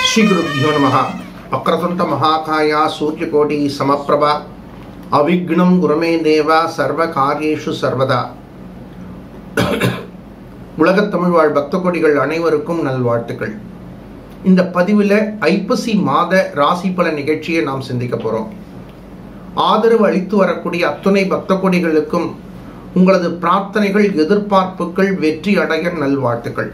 ಶ್ರೀ ಗುರುಭ್ಯೋ ನಮಃ ವಕ್ರತುಂಡ ಮಹಾಕಾಯ ಸೂರ್ಯಕೋಟಿ ಸಮಪ್ರಭ ಅವಿಘ್ನಂ ಗುರುಮೇ ದೇವ சர்வ காரியேஷு சர்வதா உலகத் தமிழ் வாழ் பக்த கொடிகள் அனைவருக்கும் நல்வாழ்த்துக்கள் இந்த பதிவில் ஐப்பசி மாத ராசி பல நிகழ்ச்சியை நாம் சிந்திக்க போகிறோம் ஆதரவு அளித்து வரக்கூடிய அத்துணை பக்த கொடிகளுக்கும் உங்களது பிரார்த்தனைகள் எதிர்பார்ப்புகள் வெற்றி அடைய நல்வாழ்த்துக்கள்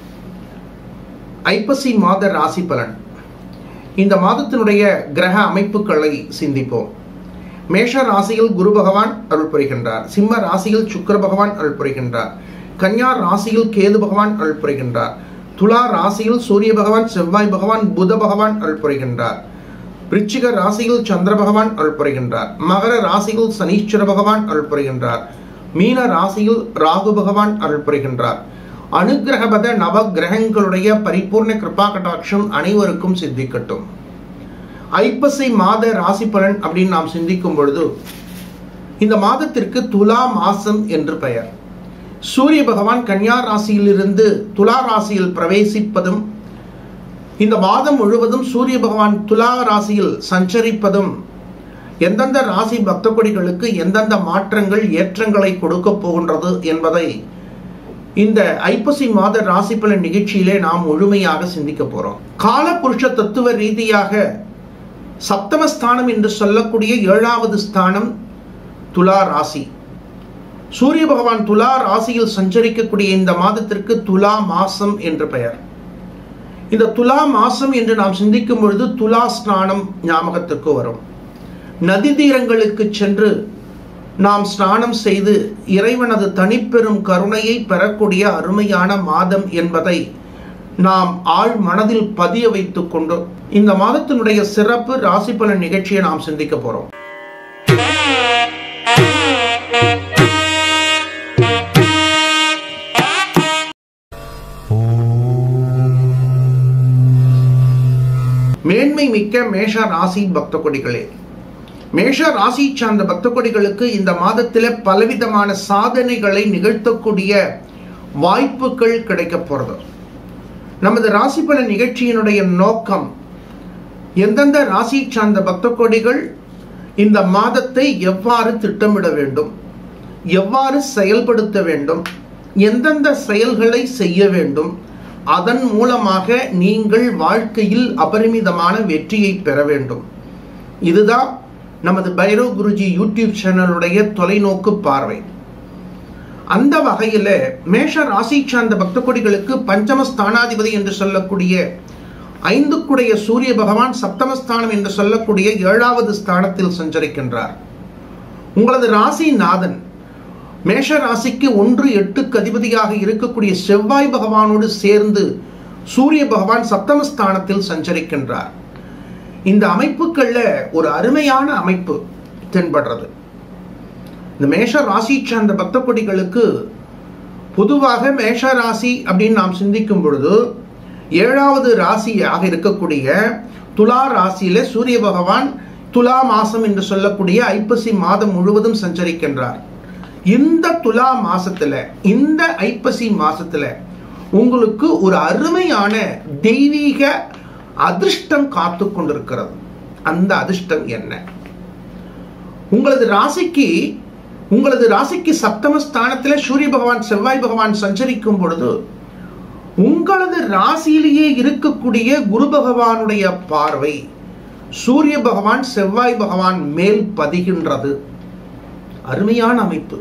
ஐப்பசி மாத ராசி பலன் இந்த மாதத்தினுடைய கிரக அமைப்புகளை சிந்திப்போம் மேஷ ராசியில் குரு பகவான் அருள் புரிகின்றார் சிம்ம ராசியில் சுக்கர பகவான் அருள் புரிகின்றார் கன்யா ராசியில் கேது பகவான் அருள் புரிகின்றார் துலா ராசியில் சூரிய பகவான் செவ்வாய் பகவான் புத பகவான் அருள் புரிகின்றார் விருச்சிக ராசியில் சந்திர பகவான் அருள் புரிகின்றார் மகர ராசியில் சனீஸ்வர பகவான் அருள் புரிகின்றார் மீன ராசியில் ராகு பகவான் அருள் புரிகின்றார் அனுகிரகபத நவ கிரகங்களுடைய பரிபூர்ண கிருபா கட்டாட்சம் அனைவருக்கும் சித்திக்கட்டும் ஐப்பசி மாத ராசி பலன் அப்படின்னு நாம் சிந்திக்கும் பொழுது இந்த மாதத்திற்கு துலா மாசம் என்று பெயர் சூரிய பகவான் கன்யா ராசியிலிருந்து துலா ராசியில் பிரவேசிப்பதும் இந்த மாதம் முழுவதும் சூரிய பகவான் துலா ராசியில் சஞ்சரிப்பதும் எந்தெந்த ராசி பக்த கொடிகளுக்கு எந்தெந்த மாற்றங்கள் ஏற்றங்களை கொடுக்க போகின்றது என்பதை இந்த ஐப்பசி மாத ராசி பலன் நிகழ்ச்சியிலே நாம் முழுமையாக சிந்திக்க போறோம் காலபுருஷ தத்துவ ரீதியாக சப்தமஸ்தானம் என்று சொல்லக்கூடிய ஏழாவது ஸ்தானம் துலா ராசி சூரிய பகவான் துலா ராசியில் சஞ்சரிக்கக்கூடிய இந்த மாதத்திற்கு துலா மாசம் என்று பெயர் இந்த துலா மாசம் என்று நாம் சிந்திக்கும் பொழுது துலா ஸ்நானம் ஞாபகத்திற்கு வரும் நதி தீரங்களுக்கு சென்று நாம் ஸ்நானம் செய்து இறைவனது தனிப்பெரும் கருணையை பெறக்கூடிய அருமையான மாதம் என்பதை நாம் ஆழ் மனதில் பதிய வைத்துக் கொண்டு இந்த மாதத்தினுடைய சிறப்பு ராசி பலன் நிகழ்ச்சியை நாம் சிந்திக்க போறோம் மேன்மை மிக்க மேஷ ராசி பக்த கொடிகளே மேஷ ராசி சார்ந்த பக்த கொடிகளுக்கு இந்த மாதத்தில் பலவிதமான சாதனைகளை நிகழ்த்தக்கூடிய வாய்ப்புகள் கிடைக்க போறது நமது ராசி பல நிகழ்ச்சியினுடைய நோக்கம் எந்தெந்த ராசி சார்ந்த பக்த கொடிகள் இந்த மாதத்தை எவ்வாறு திட்டமிட வேண்டும் எவ்வாறு செயல்படுத்த வேண்டும் எந்தெந்த செயல்களை செய்ய வேண்டும் அதன் மூலமாக நீங்கள் வாழ்க்கையில் அபரிமிதமான வெற்றியை பெற வேண்டும் இதுதான் நமது பைரவ் குருஜி யூடியூப் சேனலுடைய தொலைநோக்கு பார்வை அந்த வகையில மேஷ ராசி சார்ந்த பக்த கொடிகளுக்கு பஞ்சம ஸ்தானாதிபதி என்று சொல்லக்கூடிய ஐந்துக்குடைய சூரிய பகவான் சப்தமஸ்தானம் என்று சொல்லக்கூடிய ஏழாவது ஸ்தானத்தில் சஞ்சரிக்கின்றார் உங்களது ராசி நாதன் மேஷ ராசிக்கு ஒன்று எட்டுக்கு அதிபதியாக இருக்கக்கூடிய செவ்வாய் பகவானோடு சேர்ந்து சூரிய பகவான் சப்தமஸ்தானத்தில் சஞ்சரிக்கின்றார் இந்த அமைப்புகள்ல ஒரு அருமையான அமைப்பு தென்படுறது இந்த மேஷ ராசி சார்ந்த பக்த கொடிகளுக்கு பொதுவாக மேஷ ராசி அப்படின்னு நாம் சிந்திக்கும் பொழுது ஏழாவது ராசியாக இருக்கக்கூடிய துலா ராசியில சூரிய பகவான் துலா மாசம் என்று சொல்லக்கூடிய ஐப்பசி மாதம் முழுவதும் சஞ்சரிக்கின்றார் இந்த துலா மாசத்துல இந்த ஐப்பசி மாசத்துல உங்களுக்கு ஒரு அருமையான தெய்வீக அதிர்ஷ்டம் காத்து கொண்டிருக்கிறது அந்த அதிர்ஷ்டம் என்ன உங்களது ராசிக்கு உங்களது ராசிக்கு சப்தம ஸ்தானத்தில் சூரிய பகவான் செவ்வாய் பகவான் சஞ்சரிக்கும் பொழுது உங்களது ராசியிலேயே இருக்கக்கூடிய குரு பகவானுடைய பார்வை சூரிய பகவான் செவ்வாய் பகவான் மேல் பதிகின்றது அருமையான அமைப்பு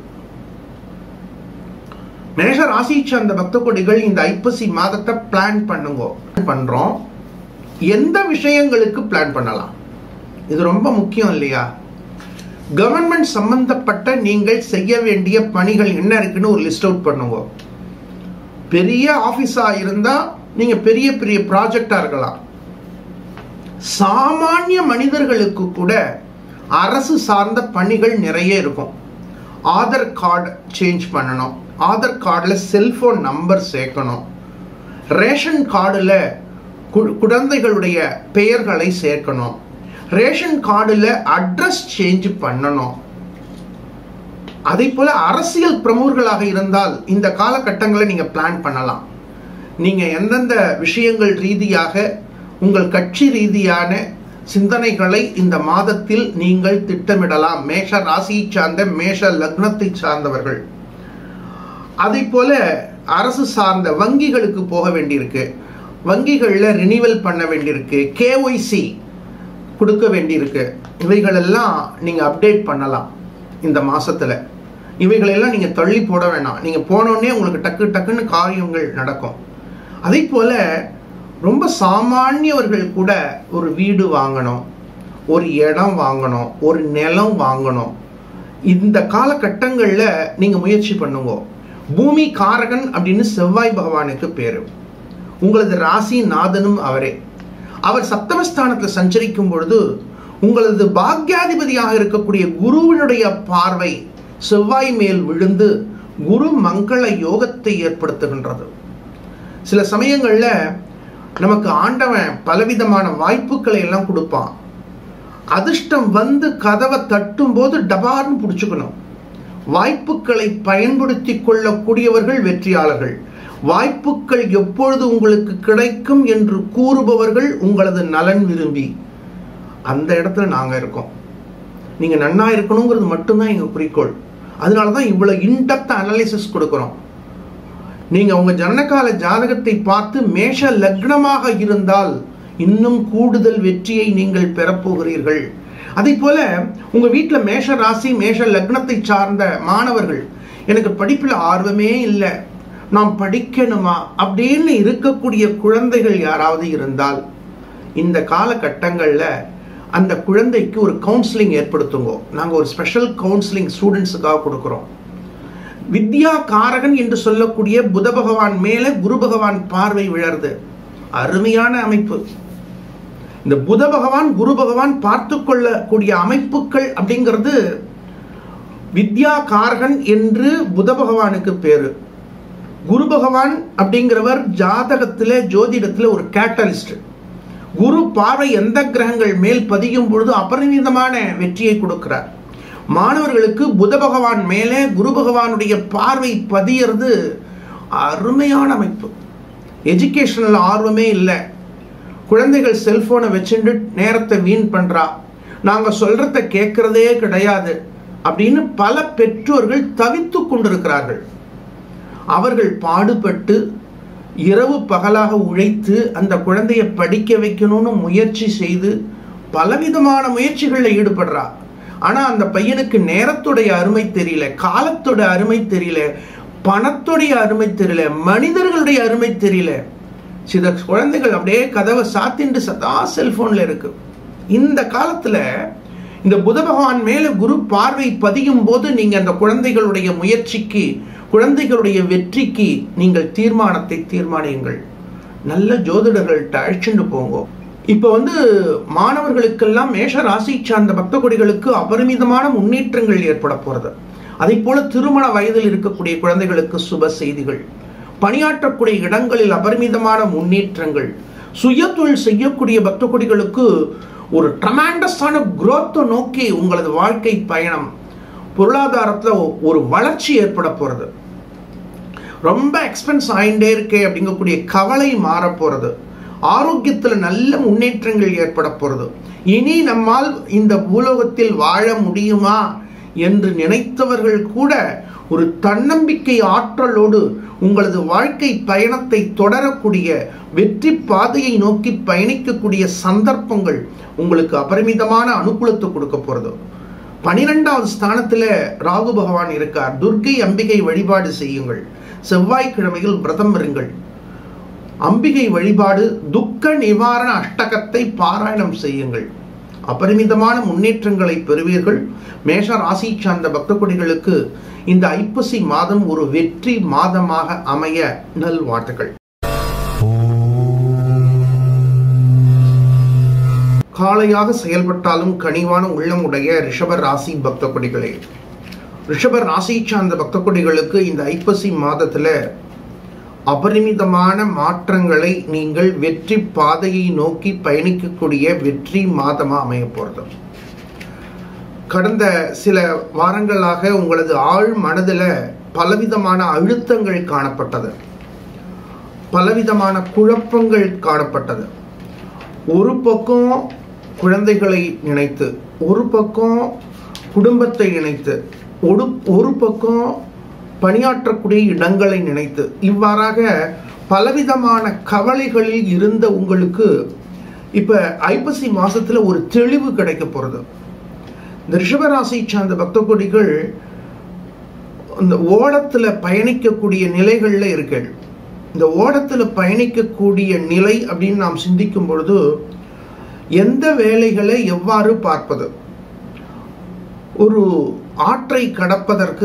மேஷ ராசி சார்ந்த பக்த கொடிகள் இந்த ஐப்பசி மாதத்தை பிளான் பண்ணுங்க பண்றோம் எந்த விஷயங்களுக்கு பிளான் பண்ணலாம் இது ரொம்ப முக்கியம் இல்லையா கவர்மெண்ட் சம்பந்தப்பட்ட நீங்கள் செய்ய வேண்டிய பணிகள் என்ன இருக்குன்னு ஒரு லிஸ்ட் அவுட் பண்ணுங்க பெரிய ஆபீஸா இருந்தா நீங்க பெரிய பெரிய ப்ராஜெக்டா இருக்கலாம் சாமானிய மனிதர்களுக்கு கூட அரசு சார்ந்த பணிகள் நிறைய இருக்கும் ஆதார் கார்டு சேஞ்ச் பண்ணணும் ஆதார் கார்டில் செல்போன் நம்பர் சேர்க்கணும் ரேஷன் கார்டில் குழந்தைகளுடைய பெயர்களை சேர்க்கணும் ரேஷன் கார்டில் அட்ரஸ் சேஞ்ச் பண்ணணும் அதே போல அரசியல் பிரமுகர்களாக இருந்தால் இந்த காலகட்டங்களை நீங்க பிளான் பண்ணலாம் நீங்க எந்தெந்த விஷயங்கள் ரீதியாக உங்கள் கட்சி ரீதியான சிந்தனைகளை இந்த மாதத்தில் நீங்கள் திட்டமிடலாம் மேஷ ராசியை சார்ந்த மேஷ லக்னத்தை சார்ந்தவர்கள் அதை போல அரசு சார்ந்த வங்கிகளுக்கு போக வேண்டியிருக்கு வங்கிகளில் ரினிவல் பண்ண வேண்டியிருக்கு கேஒய்சி கொடுக்க வேண்டியிருக்கு இவைகளெல்லாம் நீங்கள் அப்டேட் பண்ணலாம் இந்த மாசத்துல இவைகளெல்லாம் நீங்கள் தள்ளி போட வேணாம் நீங்கள் போனோடனே உங்களுக்கு டக்கு டக்குன்னு காரியங்கள் நடக்கும் அதே போல ரொம்ப சாமானியவர்கள் கூட ஒரு வீடு வாங்கணும் ஒரு இடம் வாங்கணும் ஒரு நிலம் வாங்கணும் இந்த காலகட்டங்களில் நீங்கள் முயற்சி பண்ணுங்க பூமி காரகன் அப்படின்னு செவ்வாய் பகவானுக்கு பேரு உங்களது ராசி நாதனும் அவரே அவர் சப்தமஸ்தானத்தில் சஞ்சரிக்கும் பொழுது உங்களது பாக்யாதிபதியாக இருக்கக்கூடிய குருவினுடைய பார்வை செவ்வாய் மேல் விழுந்து குரு மங்கள யோகத்தை ஏற்படுத்துகின்றது சில சமயங்கள்ல நமக்கு ஆண்டவன் பலவிதமான வாய்ப்புகளை எல்லாம் கொடுப்பான் அதிர்ஷ்டம் வந்து கதவை தட்டும் போது டபார்னு பிடிச்சுக்கணும் வாய்ப்புகளை பயன்படுத்தி கொள்ளக்கூடியவர்கள் வெற்றியாளர்கள் வாய்ப்புகள் எப்பொழுது உங்களுக்கு கிடைக்கும் என்று கூறுபவர்கள் உங்களது நலன் விரும்பி அந்த இடத்துல நாங்க இருக்கோம் நீங்க நன்னா இருக்கணுங்கிறது மட்டும்தான் எங்க குறிக்கோள் அதனால தான் இவ்வளவு இன்டெப்த் அனாலிசிஸ் கொடுக்கிறோம் நீங்க உங்க ஜனனகால ஜாதகத்தை பார்த்து மேஷ லக்னமாக இருந்தால் இன்னும் கூடுதல் வெற்றியை நீங்கள் பெறப்போகிறீர்கள் அதே போல உங்க வீட்டுல மேஷ ராசி மேஷ லக்னத்தை சார்ந்த மாணவர்கள் எனக்கு படிப்புல ஆர்வமே இல்லை நாம் படிக்கணுமா அப்படின்னு இருக்கக்கூடிய குழந்தைகள் யாராவது இருந்தால் இந்த காலகட்டங்களில் அந்த குழந்தைக்கு ஒரு கவுன்சிலிங் ஏற்படுத்துங்க நாங்கள் ஒரு ஸ்பெஷல் கவுன்சிலிங் ஸ்டூடெண்ட்ஸுக்காக கொடுக்குறோம் வித்யா காரகன் என்று சொல்லக்கூடிய புத பகவான் மேல குரு பகவான் பார்வை விழருது அருமையான அமைப்பு இந்த புத பகவான் குரு பகவான் பார்த்து கொள்ளக்கூடிய அமைப்புகள் அப்படிங்கிறது வித்யா காரகன் என்று புத பகவானுக்கு பேரு குரு பகவான் அப்படிங்கிறவர் ஜாதகத்துல ஜோதிடத்துல ஒரு கேட்டலிஸ்ட் குரு பார்வை எந்த கிரகங்கள் மேல் பதியும் பொழுது அபரிமிதமான வெற்றியை கொடுக்கிறார் மாணவர்களுக்கு புத பகவான் மேலே குரு பகவானுடைய பார்வை பதியறது அருமையான அமைப்பு எஜுகேஷனில் ஆர்வமே இல்லை குழந்தைகள் செல்போனை வச்சுட்டு நேரத்தை வீண் பண்றா நாங்க சொல்றத கேட்கறதே கிடையாது அப்படின்னு பல பெற்றோர்கள் தவித்து கொண்டிருக்கிறார்கள் அவர்கள் பாடுபட்டு இரவு பகலாக உழைத்து அந்த குழந்தையை படிக்க வைக்கணும்னு முயற்சி செய்து பலவிதமான முயற்சிகளில் ஈடுபடுறா ஆனா அந்த பையனுக்கு நேரத்துடைய அருமை தெரியல காலத்தோட அருமை தெரியல பணத்துடைய அருமை தெரியல மனிதர்களுடைய அருமை தெரியல சில குழந்தைகள் அப்படியே கதவை சாத்திண்டு சதா செல்போன்ல இருக்கு இந்த காலத்துல இந்த புத பகவான் மேல குரு பார்வை பதியும் போது நீங்க அந்த குழந்தைகளுடைய முயற்சிக்கு குழந்தைகளுடைய வெற்றிக்கு நீங்கள் தீர்மானத்தை தீர்மானியுங்கள் நல்ல ஜோதிடர்கள்ட்ட அழைச்சிட்டு போங்க இப்ப வந்து மாணவர்களுக்கெல்லாம் மேஷ ராசி சார்ந்த பக்த கொடிகளுக்கு அபரிமிதமான முன்னேற்றங்கள் ஏற்பட போறது அதை போல திருமண வயதில் இருக்கக்கூடிய குழந்தைகளுக்கு சுப செய்திகள் பணியாற்றக்கூடிய இடங்களில் அபரிமிதமான முன்னேற்றங்கள் சுய தொழில் செய்யக்கூடிய பக்த கொடிகளுக்கு ஒரு ட்ரமாண்டஸான குரோத்தை நோக்கி உங்களது வாழ்க்கை பயணம் பொருளாதாரத்தில் ஒரு வளர்ச்சி ஏற்பட போகிறது ரொம்ப எக்ஸ்பென்ஸ் ஆகிண்டே இருக்கே அப்படிங்கக்கூடிய கவலை மாற போகிறது ஆரோக்கியத்தில் நல்ல முன்னேற்றங்கள் ஏற்பட போகிறது இனி நம்மால் இந்த பூலோகத்தில் வாழ முடியுமா என்று நினைத்தவர்கள் கூட ஒரு தன்னம்பிக்கை ஆற்றலோடு உங்களது வாழ்க்கை பயணத்தை தொடரக்கூடிய வெற்றி பாதையை நோக்கி பயணிக்கக்கூடிய சந்தர்ப்பங்கள் உங்களுக்கு அபரிமிதமான அனுகூலத்தை கொடுக்க போறது பனிரெண்டாவது ஸ்தானத்துல ராகு பகவான் இருக்கார் துர்க்கை அம்பிகை வழிபாடு செய்யுங்கள் செவ்வாய்க்கிழமையில் விரதம் இருங்கள் அம்பிகை வழிபாடு துக்க நிவாரண அஷ்டகத்தை பாராயணம் செய்யுங்கள் அபரிமிதமான முன்னேற்றங்களை பெறுவீர்கள் மேஷ ராசி சார்ந்த பக்த கொடிகளுக்கு இந்த ஐப்பசி மாதம் ஒரு வெற்றி மாதமாக அமைய நல்வாழ்த்துக்கள் காளையாக செயல்பட்டாலும் கனிவான உள்ளம் உடைய ரிஷப ராசி பக்த கொடிகளே ரிஷப ராசி சார்ந்த பக்த கொடிகளுக்கு இந்த ஐப்பசி மாதத்துல அபரிமிதமான மாற்றங்களை நீங்கள் வெற்றி பாதையை நோக்கி பயணிக்கக்கூடிய வெற்றி மாதமா அமைய போறது கடந்த சில வாரங்களாக உங்களது ஆழ் மனதில் பலவிதமான அழுத்தங்கள் காணப்பட்டது பலவிதமான குழப்பங்கள் காணப்பட்டது ஒரு பக்கம் குழந்தைகளை நினைத்து ஒரு பக்கம் குடும்பத்தை நினைத்து ஒரு ஒரு பக்கம் பணியாற்றக்கூடிய இடங்களை நினைத்து இவ்வாறாக பலவிதமான கவலைகளில் இருந்த உங்களுக்கு இப்ப ஐப்பசி மாசத்துல ஒரு தெளிவு கிடைக்க போறது இந்த ரிஷபராசி சார்ந்த பக்த கொடிகள் இந்த ஓடத்துல பயணிக்கக்கூடிய நிலைகள்ல இருக்கு இந்த ஓடத்துல பயணிக்கக்கூடிய நிலை அப்படின்னு நாம் சிந்திக்கும் பொழுது எந்த வேலைகளை எவ்வாறு பார்ப்பது ஒரு ஆற்றை கடப்பதற்கு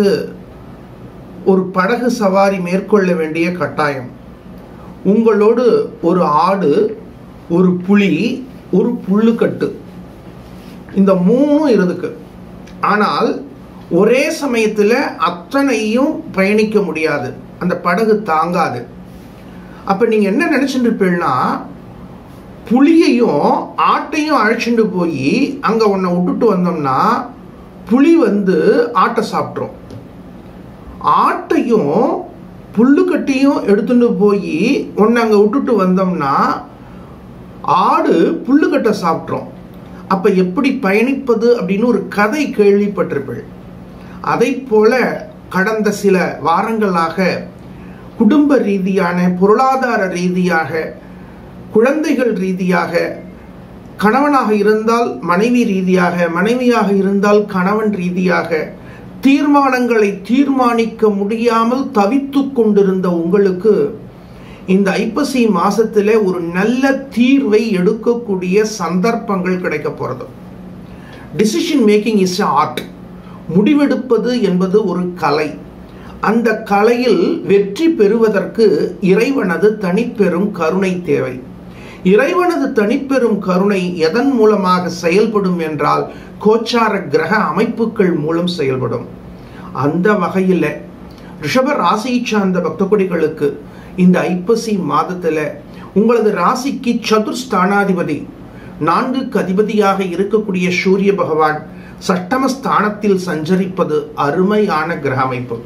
ஒரு படகு சவாரி மேற்கொள்ள வேண்டிய கட்டாயம் உங்களோடு ஒரு ஆடு ஒரு புலி ஒரு புல்லுக்கட்டு இந்த மூணும் இருக்கு ஆனால் ஒரே சமயத்தில் அத்தனையும் பயணிக்க முடியாது அந்த படகு தாங்காது அப்ப நீங்க என்ன நினைச்சிட்டு இருப்பீங்கன்னா புலியையும் ஆட்டையும் அழைச்சிட்டு போய் அங்க உன்னை விட்டுட்டு வந்தோம்னா புலி வந்து ஆட்டை சாப்பிட்ரும் ஆட்டையும் புல்லுக்கட்டியும் எடுத்துட்டு போய் உன்னை அங்கே விட்டுட்டு வந்தோம்னா ஆடு புல்லுக்கட்டை சாப்பிட்றோம் அப்ப எப்படி பயணிப்பது அப்படின்னு ஒரு கதை கேள்விப்பட்டிருப்பீள் அதை போல கடந்த சில வாரங்களாக குடும்ப ரீதியான பொருளாதார ரீதியாக குழந்தைகள் ரீதியாக கணவனாக இருந்தால் மனைவி ரீதியாக மனைவியாக இருந்தால் கணவன் ரீதியாக தீர்மானங்களை தீர்மானிக்க முடியாமல் தவித்து கொண்டிருந்த உங்களுக்கு இந்த ஐப்பசி மாசத்துல ஒரு நல்ல தீர்வை எடுக்கக்கூடிய சந்தர்ப்பங்கள் கிடைக்க போறது டிசிஷன் மேக்கிங் இஸ் ஆர்ட் முடிவெடுப்பது என்பது ஒரு கலை அந்த கலையில் வெற்றி பெறுவதற்கு இறைவனது தனிப்பெரும் கருணை தேவை இறைவனது தனிப்பெரும் கருணை எதன் மூலமாக செயல்படும் என்றால் கோச்சார கிரக அமைப்புகள் மூலம் செயல்படும் அந்த வகையில் ரிஷப ராசியை சார்ந்த பக்த கொடிகளுக்கு இந்த ஐப்பசி மாதத்துல உங்களது ராசிக்கு சதுர்ஸ்தானாதிபதி நான்குக்கு அதிபதியாக இருக்கக்கூடிய சூரிய பகவான் சட்டம ஸ்தானத்தில் சஞ்சரிப்பது அருமையான கிரக அமைப்பு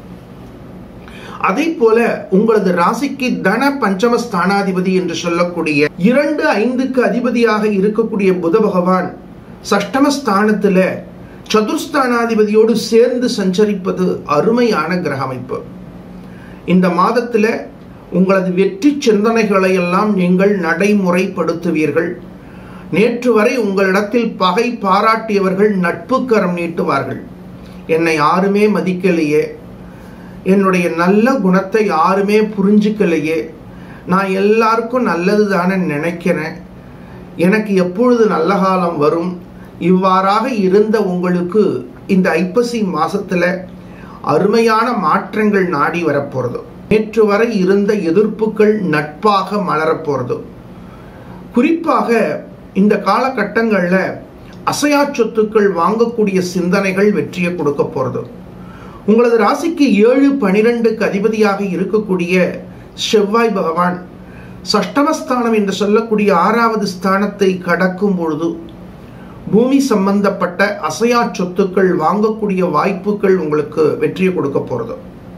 அதே போல உங்களது ராசிக்கு தன பஞ்சம ஸ்தானாதிபதி என்று சொல்லக்கூடிய இரண்டு ஐந்துக்கு அதிபதியாக இருக்கக்கூடிய புத பகவான் சஷ்டம ஸ்தானத்துல சதுர்ஸ்தானாதிபதியோடு சேர்ந்து சஞ்சரிப்பது அருமையான கிரக அமைப்பு இந்த மாதத்துல உங்களது வெற்றி சிந்தனைகளை எல்லாம் நீங்கள் நடைமுறைப்படுத்துவீர்கள் நேற்று வரை உங்களிடத்தில் பகை பாராட்டியவர்கள் நட்பு கரம் நீட்டுவார்கள் என்னை யாருமே மதிக்கலையே என்னுடைய நல்ல குணத்தை யாருமே புரிஞ்சுக்கலையே நான் எல்லாருக்கும் நல்லது தானே நினைக்கிறேன் எனக்கு எப்பொழுது நல்ல காலம் வரும் இவ்வாறாக இருந்த உங்களுக்கு இந்த ஐப்பசி மாசத்துல அருமையான மாற்றங்கள் நாடி வரப்போறது நேற்று வரை இருந்த எதிர்ப்புகள் நட்பாக மலரப்போறது குறிப்பாக இந்த காலகட்டங்கள்ல அசையா சொத்துக்கள் வாங்கக்கூடிய சிந்தனைகள் வெற்றியை கொடுக்க போறது உங்களது ராசிக்கு ஏழு பனிரெண்டுக்கு அதிபதியாக இருக்கக்கூடிய செவ்வாய் பகவான் சஷ்டமஸ்தானம் என்று சொல்லக்கூடிய ஆறாவது ஸ்தானத்தை கடக்கும் பொழுது பூமி சம்பந்தப்பட்ட அசையா சொத்துக்கள் வாங்கக்கூடிய வாய்ப்புகள் உங்களுக்கு வெற்றியை கொடுக்க போறது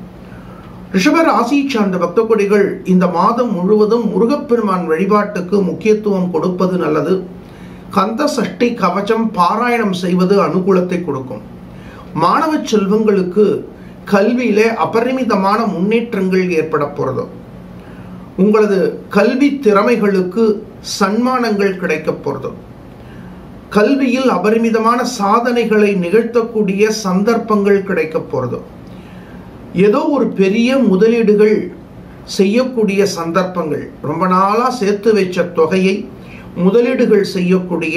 ரிஷப ராசி சார்ந்த பக்த கொடிகள் இந்த மாதம் முழுவதும் முருகப்பெருமான் வழிபாட்டுக்கு முக்கியத்துவம் கொடுப்பது நல்லது கந்த சஷ்டி கவச்சம் பாராயணம் செய்வது அனுகூலத்தை கொடுக்கும் மாணவ செல்வங்களுக்கு கல்வியில அபரிமிதமான முன்னேற்றங்கள் ஏற்பட போறது உங்களது கல்வி திறமைகளுக்கு சன்மானங்கள் கிடைக்க போறது கல்வியில் அபரிமிதமான சாதனைகளை நிகழ்த்தக்கூடிய சந்தர்ப்பங்கள் கிடைக்க போறது ஏதோ ஒரு பெரிய முதலீடுகள் செய்யக்கூடிய சந்தர்ப்பங்கள் ரொம்ப நாளா சேர்த்து வச்ச தொகையை முதலீடுகள் செய்யக்கூடிய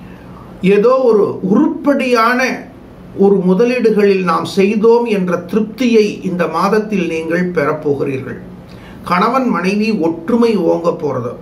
ஏதோ ஒரு உருப்படியான ஒரு முதலீடுகளில் நாம் செய்தோம் என்ற திருப்தியை இந்த மாதத்தில் நீங்கள் பெறப்போகிறீர்கள் கணவன் மனைவி ஒற்றுமை ஓங்க போறது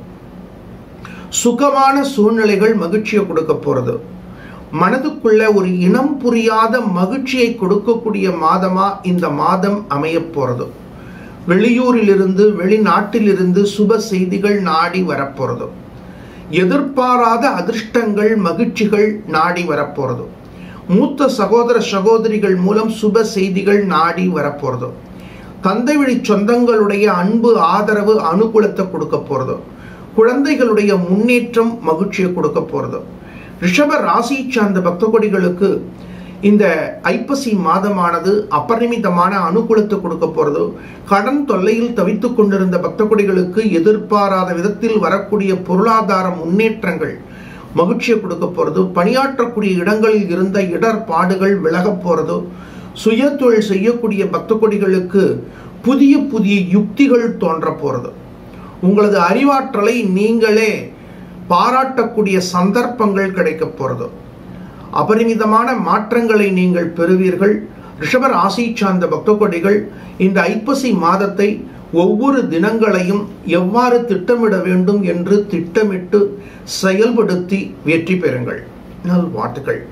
சுகமான சூழ்நிலைகள் மகிழ்ச்சியை கொடுக்க போறது மனதுக்குள்ள ஒரு இனம் புரியாத மகிழ்ச்சியை கொடுக்கக்கூடிய மாதமா இந்த மாதம் அமைய போறது வெளியூரிலிருந்து வெளிநாட்டிலிருந்து சுப செய்திகள் நாடி வரப்போறது எதிர்பாராத அதிர்ஷ்டங்கள் மகிழ்ச்சிகள் நாடி வரப்போறது மூத்த சகோதர சகோதரிகள் மூலம் சுப செய்திகள் நாடி வரப்போறது தந்தை வழி சொந்தங்களுடைய அன்பு ஆதரவு அனுகூலத்தை கொடுக்க போறது குழந்தைகளுடைய முன்னேற்றம் மகிழ்ச்சியை கொடுக்க போறது ரிஷப ராசி சார்ந்த பக்த கொடிகளுக்கு இந்த ஐப்பசி மாதமானது அபரிமிதமான அனுகூலத்தை கொடுக்க போறது கடன் தொல்லையில் தவித்துக் கொண்டிருந்த பக்த கொடிகளுக்கு எதிர்பாராத விதத்தில் வரக்கூடிய பொருளாதார முன்னேற்றங்கள் மகிழ்ச்சியை கொடுக்க போறது பணியாற்றக்கூடிய இடங்களில் இருந்த இடர்பாடுகள் விலகப் போறது சுய தொழில் செய்யக்கூடிய பக்த கொடிகளுக்கு புதிய புதிய யுக்திகள் தோன்ற போறது உங்களது அறிவாற்றலை நீங்களே பாராட்டக்கூடிய சந்தர்ப்பங்கள் கிடைக்க போறது அபரிமிதமான மாற்றங்களை நீங்கள் பெறுவீர்கள் ரிஷப ராசி சார்ந்த பக்த கொடிகள் இந்த ஐப்பசி மாதத்தை ஒவ்வொரு தினங்களையும் எவ்வாறு திட்டமிட வேண்டும் என்று திட்டமிட்டு செயல்படுத்தி வெற்றி பெறுங்கள் நல்வாழ்த்துக்கள்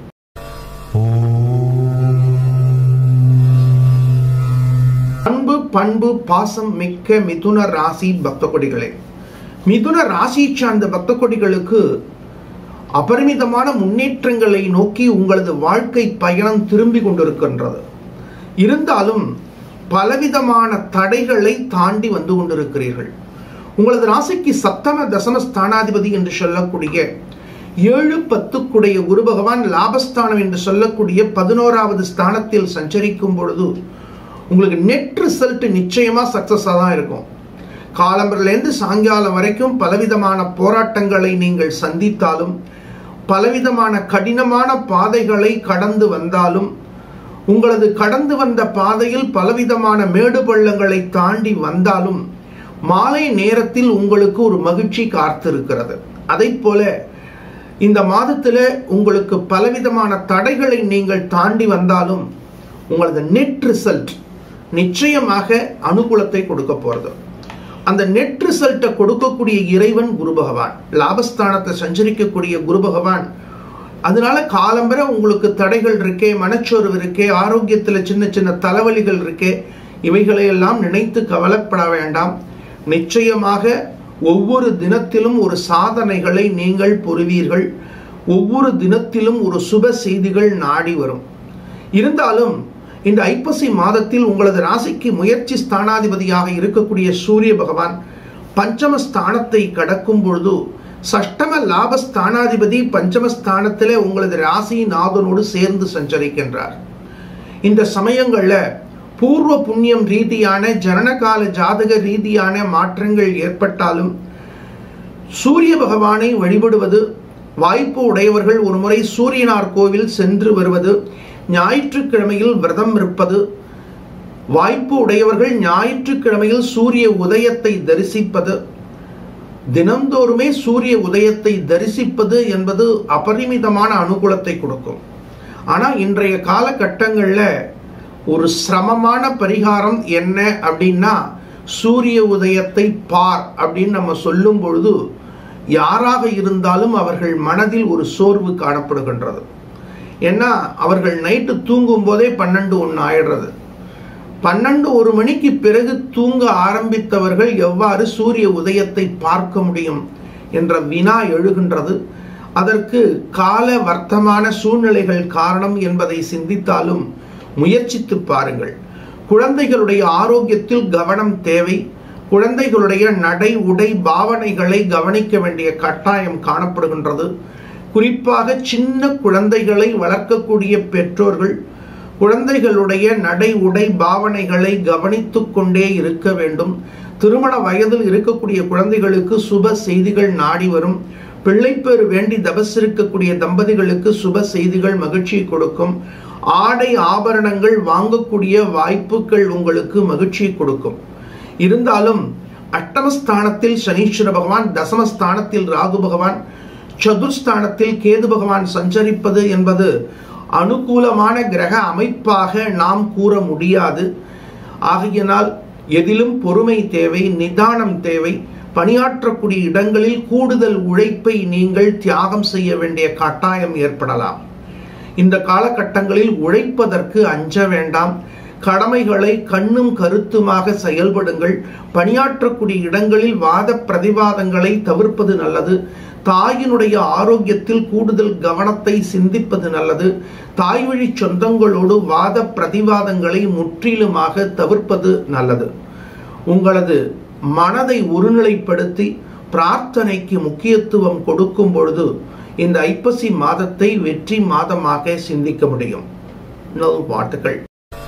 அன்பு பண்பு பாசம் மிக்க மிதுன ராசி பக்த கொடிகளே மிதுன ராசி சார்ந்த பக்த கொடிகளுக்கு அபரிமிதமான முன்னேற்றங்களை நோக்கி உங்களது வாழ்க்கை பயணம் திரும்பி கொண்டிருக்கின்றது இருந்தாலும் பலவிதமான தடைகளை தாண்டி வந்து கொண்டிருக்கிறீர்கள் உங்களது ராசிக்கு சப்தம தசம ஸ்தானாதிபதி என்று சொல்லக்கூடிய ஏழு பத்துக்குடைய குரு பகவான் லாபஸ்தானம் என்று சொல்லக்கூடிய பதினோராவது ஸ்தானத்தில் சஞ்சரிக்கும் பொழுது உங்களுக்கு நெட் ரிசல்ட் நிச்சயமா சக்சஸாக தான் இருக்கும் காலம்பரிலேருந்து சாயங்காலம் வரைக்கும் பலவிதமான போராட்டங்களை நீங்கள் சந்தித்தாலும் பலவிதமான கடினமான பாதைகளை கடந்து வந்தாலும் உங்களது கடந்து வந்த பாதையில் பலவிதமான மேடு பள்ளங்களை தாண்டி வந்தாலும் மாலை நேரத்தில் உங்களுக்கு ஒரு மகிழ்ச்சி காத்திருக்கிறது அதை போல இந்த மாதத்தில் உங்களுக்கு பலவிதமான தடைகளை நீங்கள் தாண்டி வந்தாலும் உங்களது நெட் ரிசல்ட் நிச்சயமாக அனுகூலத்தை கொடுக்க போறது அந்த நெட் ரிசல்ட்டை கொடுக்கக்கூடிய இறைவன் குரு பகவான் லாபஸ்தானத்தை சஞ்சரிக்கக்கூடிய குரு பகவான் அதனால காலம்பர உங்களுக்கு தடைகள் இருக்கே மனச்சோர்வு இருக்கே ஆரோக்கியத்தில் சின்ன சின்ன தலைவலிகள் இருக்கே இவைகளையெல்லாம் நினைத்து கவலைப்பட வேண்டாம் நிச்சயமாக ஒவ்வொரு தினத்திலும் ஒரு சாதனைகளை நீங்கள் பொறுவீர்கள் ஒவ்வொரு தினத்திலும் ஒரு சுப செய்திகள் நாடி வரும் இருந்தாலும் இந்த ஐப்பசி மாதத்தில் உங்களது ராசிக்கு முயற்சி ஸ்தானாதிபதியாக இருக்கக்கூடிய சூரிய பகவான் பஞ்சம ஸ்தானத்தை கடக்கும் பொழுது சஷ்டம லாப ஸ்தானாதிபதி பஞ்சம ஸ்தானத்திலே உங்களது ராசி நாதனோடு சேர்ந்து சஞ்சரிக்கின்றார் இந்த சமயங்கள்ல பூர்வ புண்ணியம் ரீதியான ஜனனகால ஜாதக ரீதியான மாற்றங்கள் ஏற்பட்டாலும் சூரிய பகவானை வழிபடுவது வாய்ப்பு உடையவர்கள் ஒருமுறை சூரியனார் கோவில் சென்று வருவது ஞாயிற்றுக்கிழமையில் விரதம் இருப்பது வாய்ப்பு உடையவர்கள் ஞாயிற்றுக்கிழமையில் சூரிய உதயத்தை தரிசிப்பது தினந்தோறுமே சூரிய உதயத்தை தரிசிப்பது என்பது அபரிமிதமான அனுகூலத்தை கொடுக்கும் ஆனால் இன்றைய காலகட்டங்களில் ஒரு சிரமமான பரிகாரம் என்ன அப்படின்னா சூரிய உதயத்தை பார் அப்படின்னு நம்ம சொல்லும் பொழுது யாராக இருந்தாலும் அவர்கள் மனதில் ஒரு சோர்வு காணப்படுகின்றது ஏன்னா அவர்கள் நைட்டு தூங்கும் போதே பன்னெண்டு ஒன்று ஆயிடுறது பன்னெண்டு ஒரு மணிக்கு பிறகு தூங்க ஆரம்பித்தவர்கள் எவ்வாறு சூரிய உதயத்தை பார்க்க முடியும் என்ற வினா எழுகின்றது அதற்கு கால வர்த்தமான சூழ்நிலைகள் காரணம் என்பதை சிந்தித்தாலும் முயற்சித்து பாருங்கள் குழந்தைகளுடைய ஆரோக்கியத்தில் கவனம் தேவை குழந்தைகளுடைய நடை உடை பாவனைகளை கவனிக்க வேண்டிய கட்டாயம் காணப்படுகின்றது குறிப்பாக சின்ன குழந்தைகளை வளர்க்கக்கூடிய பெற்றோர்கள் குழந்தைகளுடைய நடை உடை பாவனைகளை கவனித்து கொண்டே இருக்க வேண்டும் திருமண வயதில் இருக்கக்கூடிய குழந்தைகளுக்கு சுப செய்திகள் நாடி வரும் பிள்ளைப்பேறு வேண்டி தபசிருக்கக்கூடிய தம்பதிகளுக்கு சுப செய்திகள் மகிழ்ச்சியை கொடுக்கும் ஆடை ஆபரணங்கள் வாங்கக்கூடிய வாய்ப்புகள் உங்களுக்கு மகிழ்ச்சியை கொடுக்கும் இருந்தாலும் அட்டமஸ்தானத்தில் சனீஸ்வர பகவான் தசமஸ்தானத்தில் ராகு பகவான் சதுர்ஸ்தானத்தில் கேது பகவான் சஞ்சரிப்பது என்பது அனுகூலமான கிரக அமைப்பாக நாம் கூற முடியாது ஆகையினால் எதிலும் பொறுமை தேவை நிதானம் தேவை பணியாற்றக்கூடிய இடங்களில் கூடுதல் உழைப்பை நீங்கள் தியாகம் செய்ய வேண்டிய கட்டாயம் ஏற்படலாம் இந்த காலகட்டங்களில் உழைப்பதற்கு அஞ்ச வேண்டாம் கடமைகளை கண்ணும் கருத்துமாக செயல்படுங்கள் பணியாற்றக்கூடிய இடங்களில் வாத பிரதிவாதங்களை தவிர்ப்பது நல்லது தாயினுடைய ஆரோக்கியத்தில் கூடுதல் கவனத்தை சிந்திப்பது நல்லது தாய் வழி சொந்தங்களோடு வாத பிரதிவாதங்களை முற்றிலுமாக தவிர்ப்பது நல்லது உங்களது மனதை ஒருநிலைப்படுத்தி பிரார்த்தனைக்கு முக்கியத்துவம் கொடுக்கும் பொழுது இந்த ஐப்பசி மாதத்தை வெற்றி மாதமாக சிந்திக்க முடியும் நல் வாழ்த்துக்கள்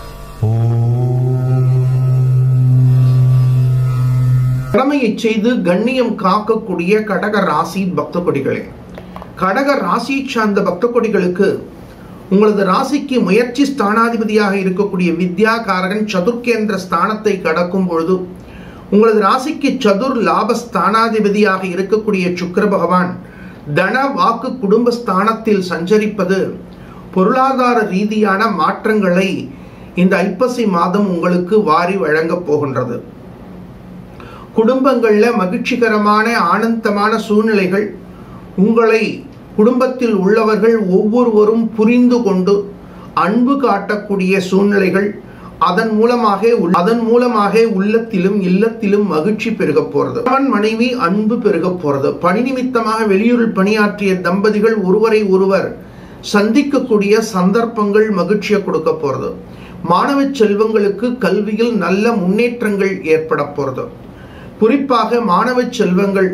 கடமையை செய்து கண்ணியம் காக்கக்கூடிய கடக ராசி பக்த கொடிகளே கடக ராசி சார்ந்த பக்த கொடிகளுக்கு உங்களது ராசிக்கு முயற்சி ஸ்தானாதிபதியாக இருக்கக்கூடிய வித்யா காரகன் சதுர்கேந்திர ஸ்தானத்தை கடக்கும் பொழுது உங்களது ராசிக்கு சதுர் லாப ஸ்தானாதிபதியாக இருக்கக்கூடிய சுக்கர பகவான் தன வாக்கு குடும்ப ஸ்தானத்தில் சஞ்சரிப்பது பொருளாதார ரீதியான மாற்றங்களை இந்த ஐப்பசி மாதம் உங்களுக்கு வாரி வழங்கப் போகின்றது குடும்பங்கள்ல மகிழ்ச்சிகரமான ஆனந்தமான சூழ்நிலைகள் உங்களை குடும்பத்தில் உள்ளவர்கள் ஒவ்வொருவரும் புரிந்து கொண்டு அன்பு காட்டக்கூடிய சூழ்நிலைகள் அதன் மூலமாக அதன் மூலமாக உள்ளத்திலும் இல்லத்திலும் மகிழ்ச்சி பெருக போறது கணவன் மனைவி அன்பு பெருக போறது பணி நிமித்தமாக வெளியூரில் பணியாற்றிய தம்பதிகள் ஒருவரை ஒருவர் சந்திக்கக்கூடிய சந்தர்ப்பங்கள் மகிழ்ச்சியை கொடுக்க போறது மாணவ செல்வங்களுக்கு கல்வியில் நல்ல முன்னேற்றங்கள் ஏற்பட போறது குறிப்பாக மாணவ செல்வங்கள்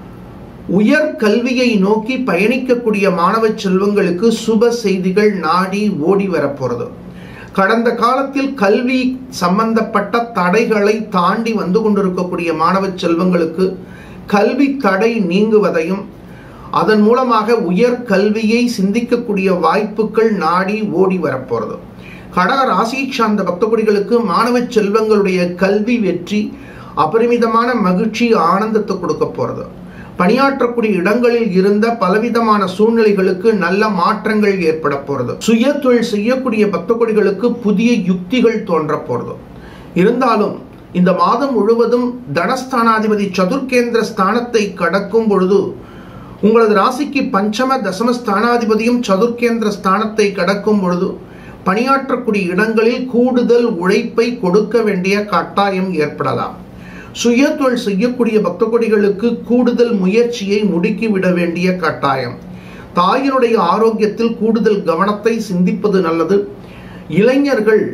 உயர் கல்வியை நோக்கி பயணிக்கக்கூடிய மாணவ செல்வங்களுக்கு சுப செய்திகள் நாடி ஓடி வரப்போறது கடந்த காலத்தில் கல்வி சம்பந்தப்பட்ட தடைகளை தாண்டி வந்து கொண்டிருக்கக்கூடிய மாணவ செல்வங்களுக்கு கல்வி தடை நீங்குவதையும் அதன் மூலமாக உயர் கல்வியை சிந்திக்கக்கூடிய வாய்ப்புகள் நாடி ஓடி வரப்போறது கடக ராசி சார்ந்த பக்தகுடிகளுக்கு மாணவ செல்வங்களுடைய கல்வி வெற்றி அபரிமிதமான மகிழ்ச்சி ஆனந்தத்தை கொடுக்க போறது பணியாற்றக்கூடிய இடங்களில் இருந்த பலவிதமான சூழ்நிலைகளுக்கு நல்ல மாற்றங்கள் ஏற்பட போறது சுய தொழில் செய்யக்கூடிய பக்தகொடிகளுக்கு புதிய யுக்திகள் தோன்ற போறது இருந்தாலும் இந்த மாதம் முழுவதும் தனஸ்தானாதிபதி சதுர்கேந்திர ஸ்தானத்தை கடக்கும் பொழுது உங்களது ராசிக்கு பஞ்சம தசம ஸ்தானாதிபதியும் சதுர்கேந்திர ஸ்தானத்தை கடக்கும் பொழுது பணியாற்றக்கூடிய இடங்களில் கூடுதல் உழைப்பை கொடுக்க வேண்டிய கட்டாயம் ஏற்படலாம் சுய தொழில் செய்யக்கூடிய பக்த கொடிகளுக்கு கூடுதல் முயற்சியை முடுக்கிவிட வேண்டிய கட்டாயம் தாயினுடைய ஆரோக்கியத்தில் கூடுதல் கவனத்தை சிந்திப்பது நல்லது இளைஞர்கள்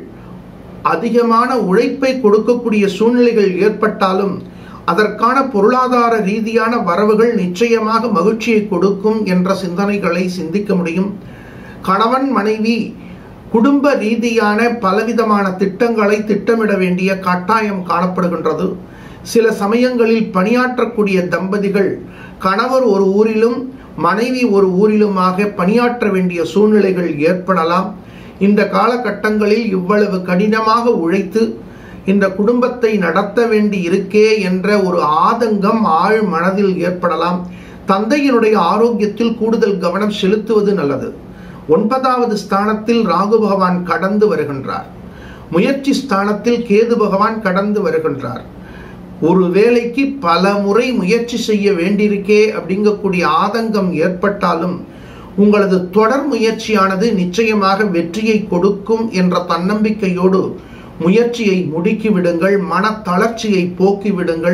அதிகமான உழைப்பை கொடுக்கக்கூடிய சூழ்நிலைகள் ஏற்பட்டாலும் அதற்கான பொருளாதார ரீதியான வரவுகள் நிச்சயமாக மகிழ்ச்சியை கொடுக்கும் என்ற சிந்தனைகளை சிந்திக்க முடியும் கணவன் மனைவி குடும்ப ரீதியான பலவிதமான திட்டங்களை திட்டமிட வேண்டிய கட்டாயம் காணப்படுகின்றது சில சமயங்களில் பணியாற்றக்கூடிய தம்பதிகள் கணவர் ஒரு ஊரிலும் மனைவி ஒரு ஊரிலுமாக பணியாற்ற வேண்டிய சூழ்நிலைகள் ஏற்படலாம் இந்த காலகட்டங்களில் இவ்வளவு கடினமாக உழைத்து இந்த குடும்பத்தை நடத்த வேண்டி இருக்கே என்ற ஒரு ஆதங்கம் ஆழ் மனதில் ஏற்படலாம் தந்தையினுடைய ஆரோக்கியத்தில் கூடுதல் கவனம் செலுத்துவது நல்லது ஒன்பதாவது ஸ்தானத்தில் ராகு பகவான் கடந்து வருகின்றார் முயற்சி ஸ்தானத்தில் கேது பகவான் கடந்து வருகின்றார் ஒரு வேலைக்கு பல முறை முயற்சி செய்ய வேண்டியிருக்கே அப்படிங்கக்கூடிய ஆதங்கம் ஏற்பட்டாலும் உங்களது தொடர் முயற்சியானது நிச்சயமாக வெற்றியை கொடுக்கும் என்ற தன்னம்பிக்கையோடு முயற்சியை முடுக்கி விடுங்கள் மன தளர்ச்சியை போக்கி விடுங்கள்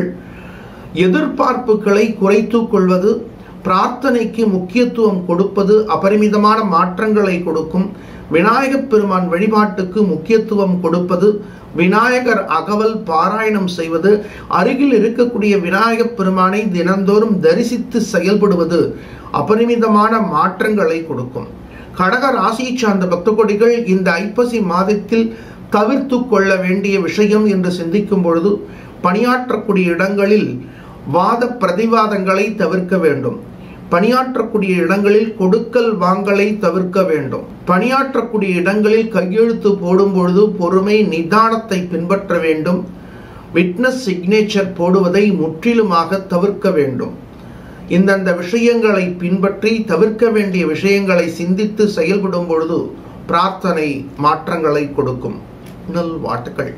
எதிர்பார்ப்புகளை குறைத்து கொள்வது பிரார்த்தனைக்கு முக்கியத்துவம் கொடுப்பது அபரிமிதமான மாற்றங்களை கொடுக்கும் விநாயகப் பெருமான் வழிபாட்டுக்கு முக்கியத்துவம் கொடுப்பது விநாயகர் அகவல் பாராயணம் செய்வது அருகில் இருக்கக்கூடிய விநாயகப் பெருமானை தினந்தோறும் தரிசித்து செயல்படுவது அபரிமிதமான மாற்றங்களை கொடுக்கும் கடக ராசியை சார்ந்த பக்த கொடிகள் இந்த ஐப்பசி மாதத்தில் தவிர்த்து கொள்ள வேண்டிய விஷயம் என்று சிந்திக்கும் பொழுது பணியாற்றக்கூடிய இடங்களில் வாத பிரதிவாதங்களை தவிர்க்க வேண்டும் பணியாற்றக்கூடிய இடங்களில் கொடுக்கல் வாங்கலை தவிர்க்க வேண்டும் பணியாற்றக்கூடிய இடங்களில் கையெழுத்து போடும் பொழுது பொறுமை நிதானத்தை பின்பற்ற வேண்டும் விட்னஸ் சிக்னேச்சர் போடுவதை முற்றிலுமாக தவிர்க்க வேண்டும் இந்தந்த விஷயங்களை பின்பற்றி தவிர்க்க வேண்டிய விஷயங்களை சிந்தித்து செயல்படும் பொழுது பிரார்த்தனை மாற்றங்களை கொடுக்கும் நல் வாழ்த்துக்கள்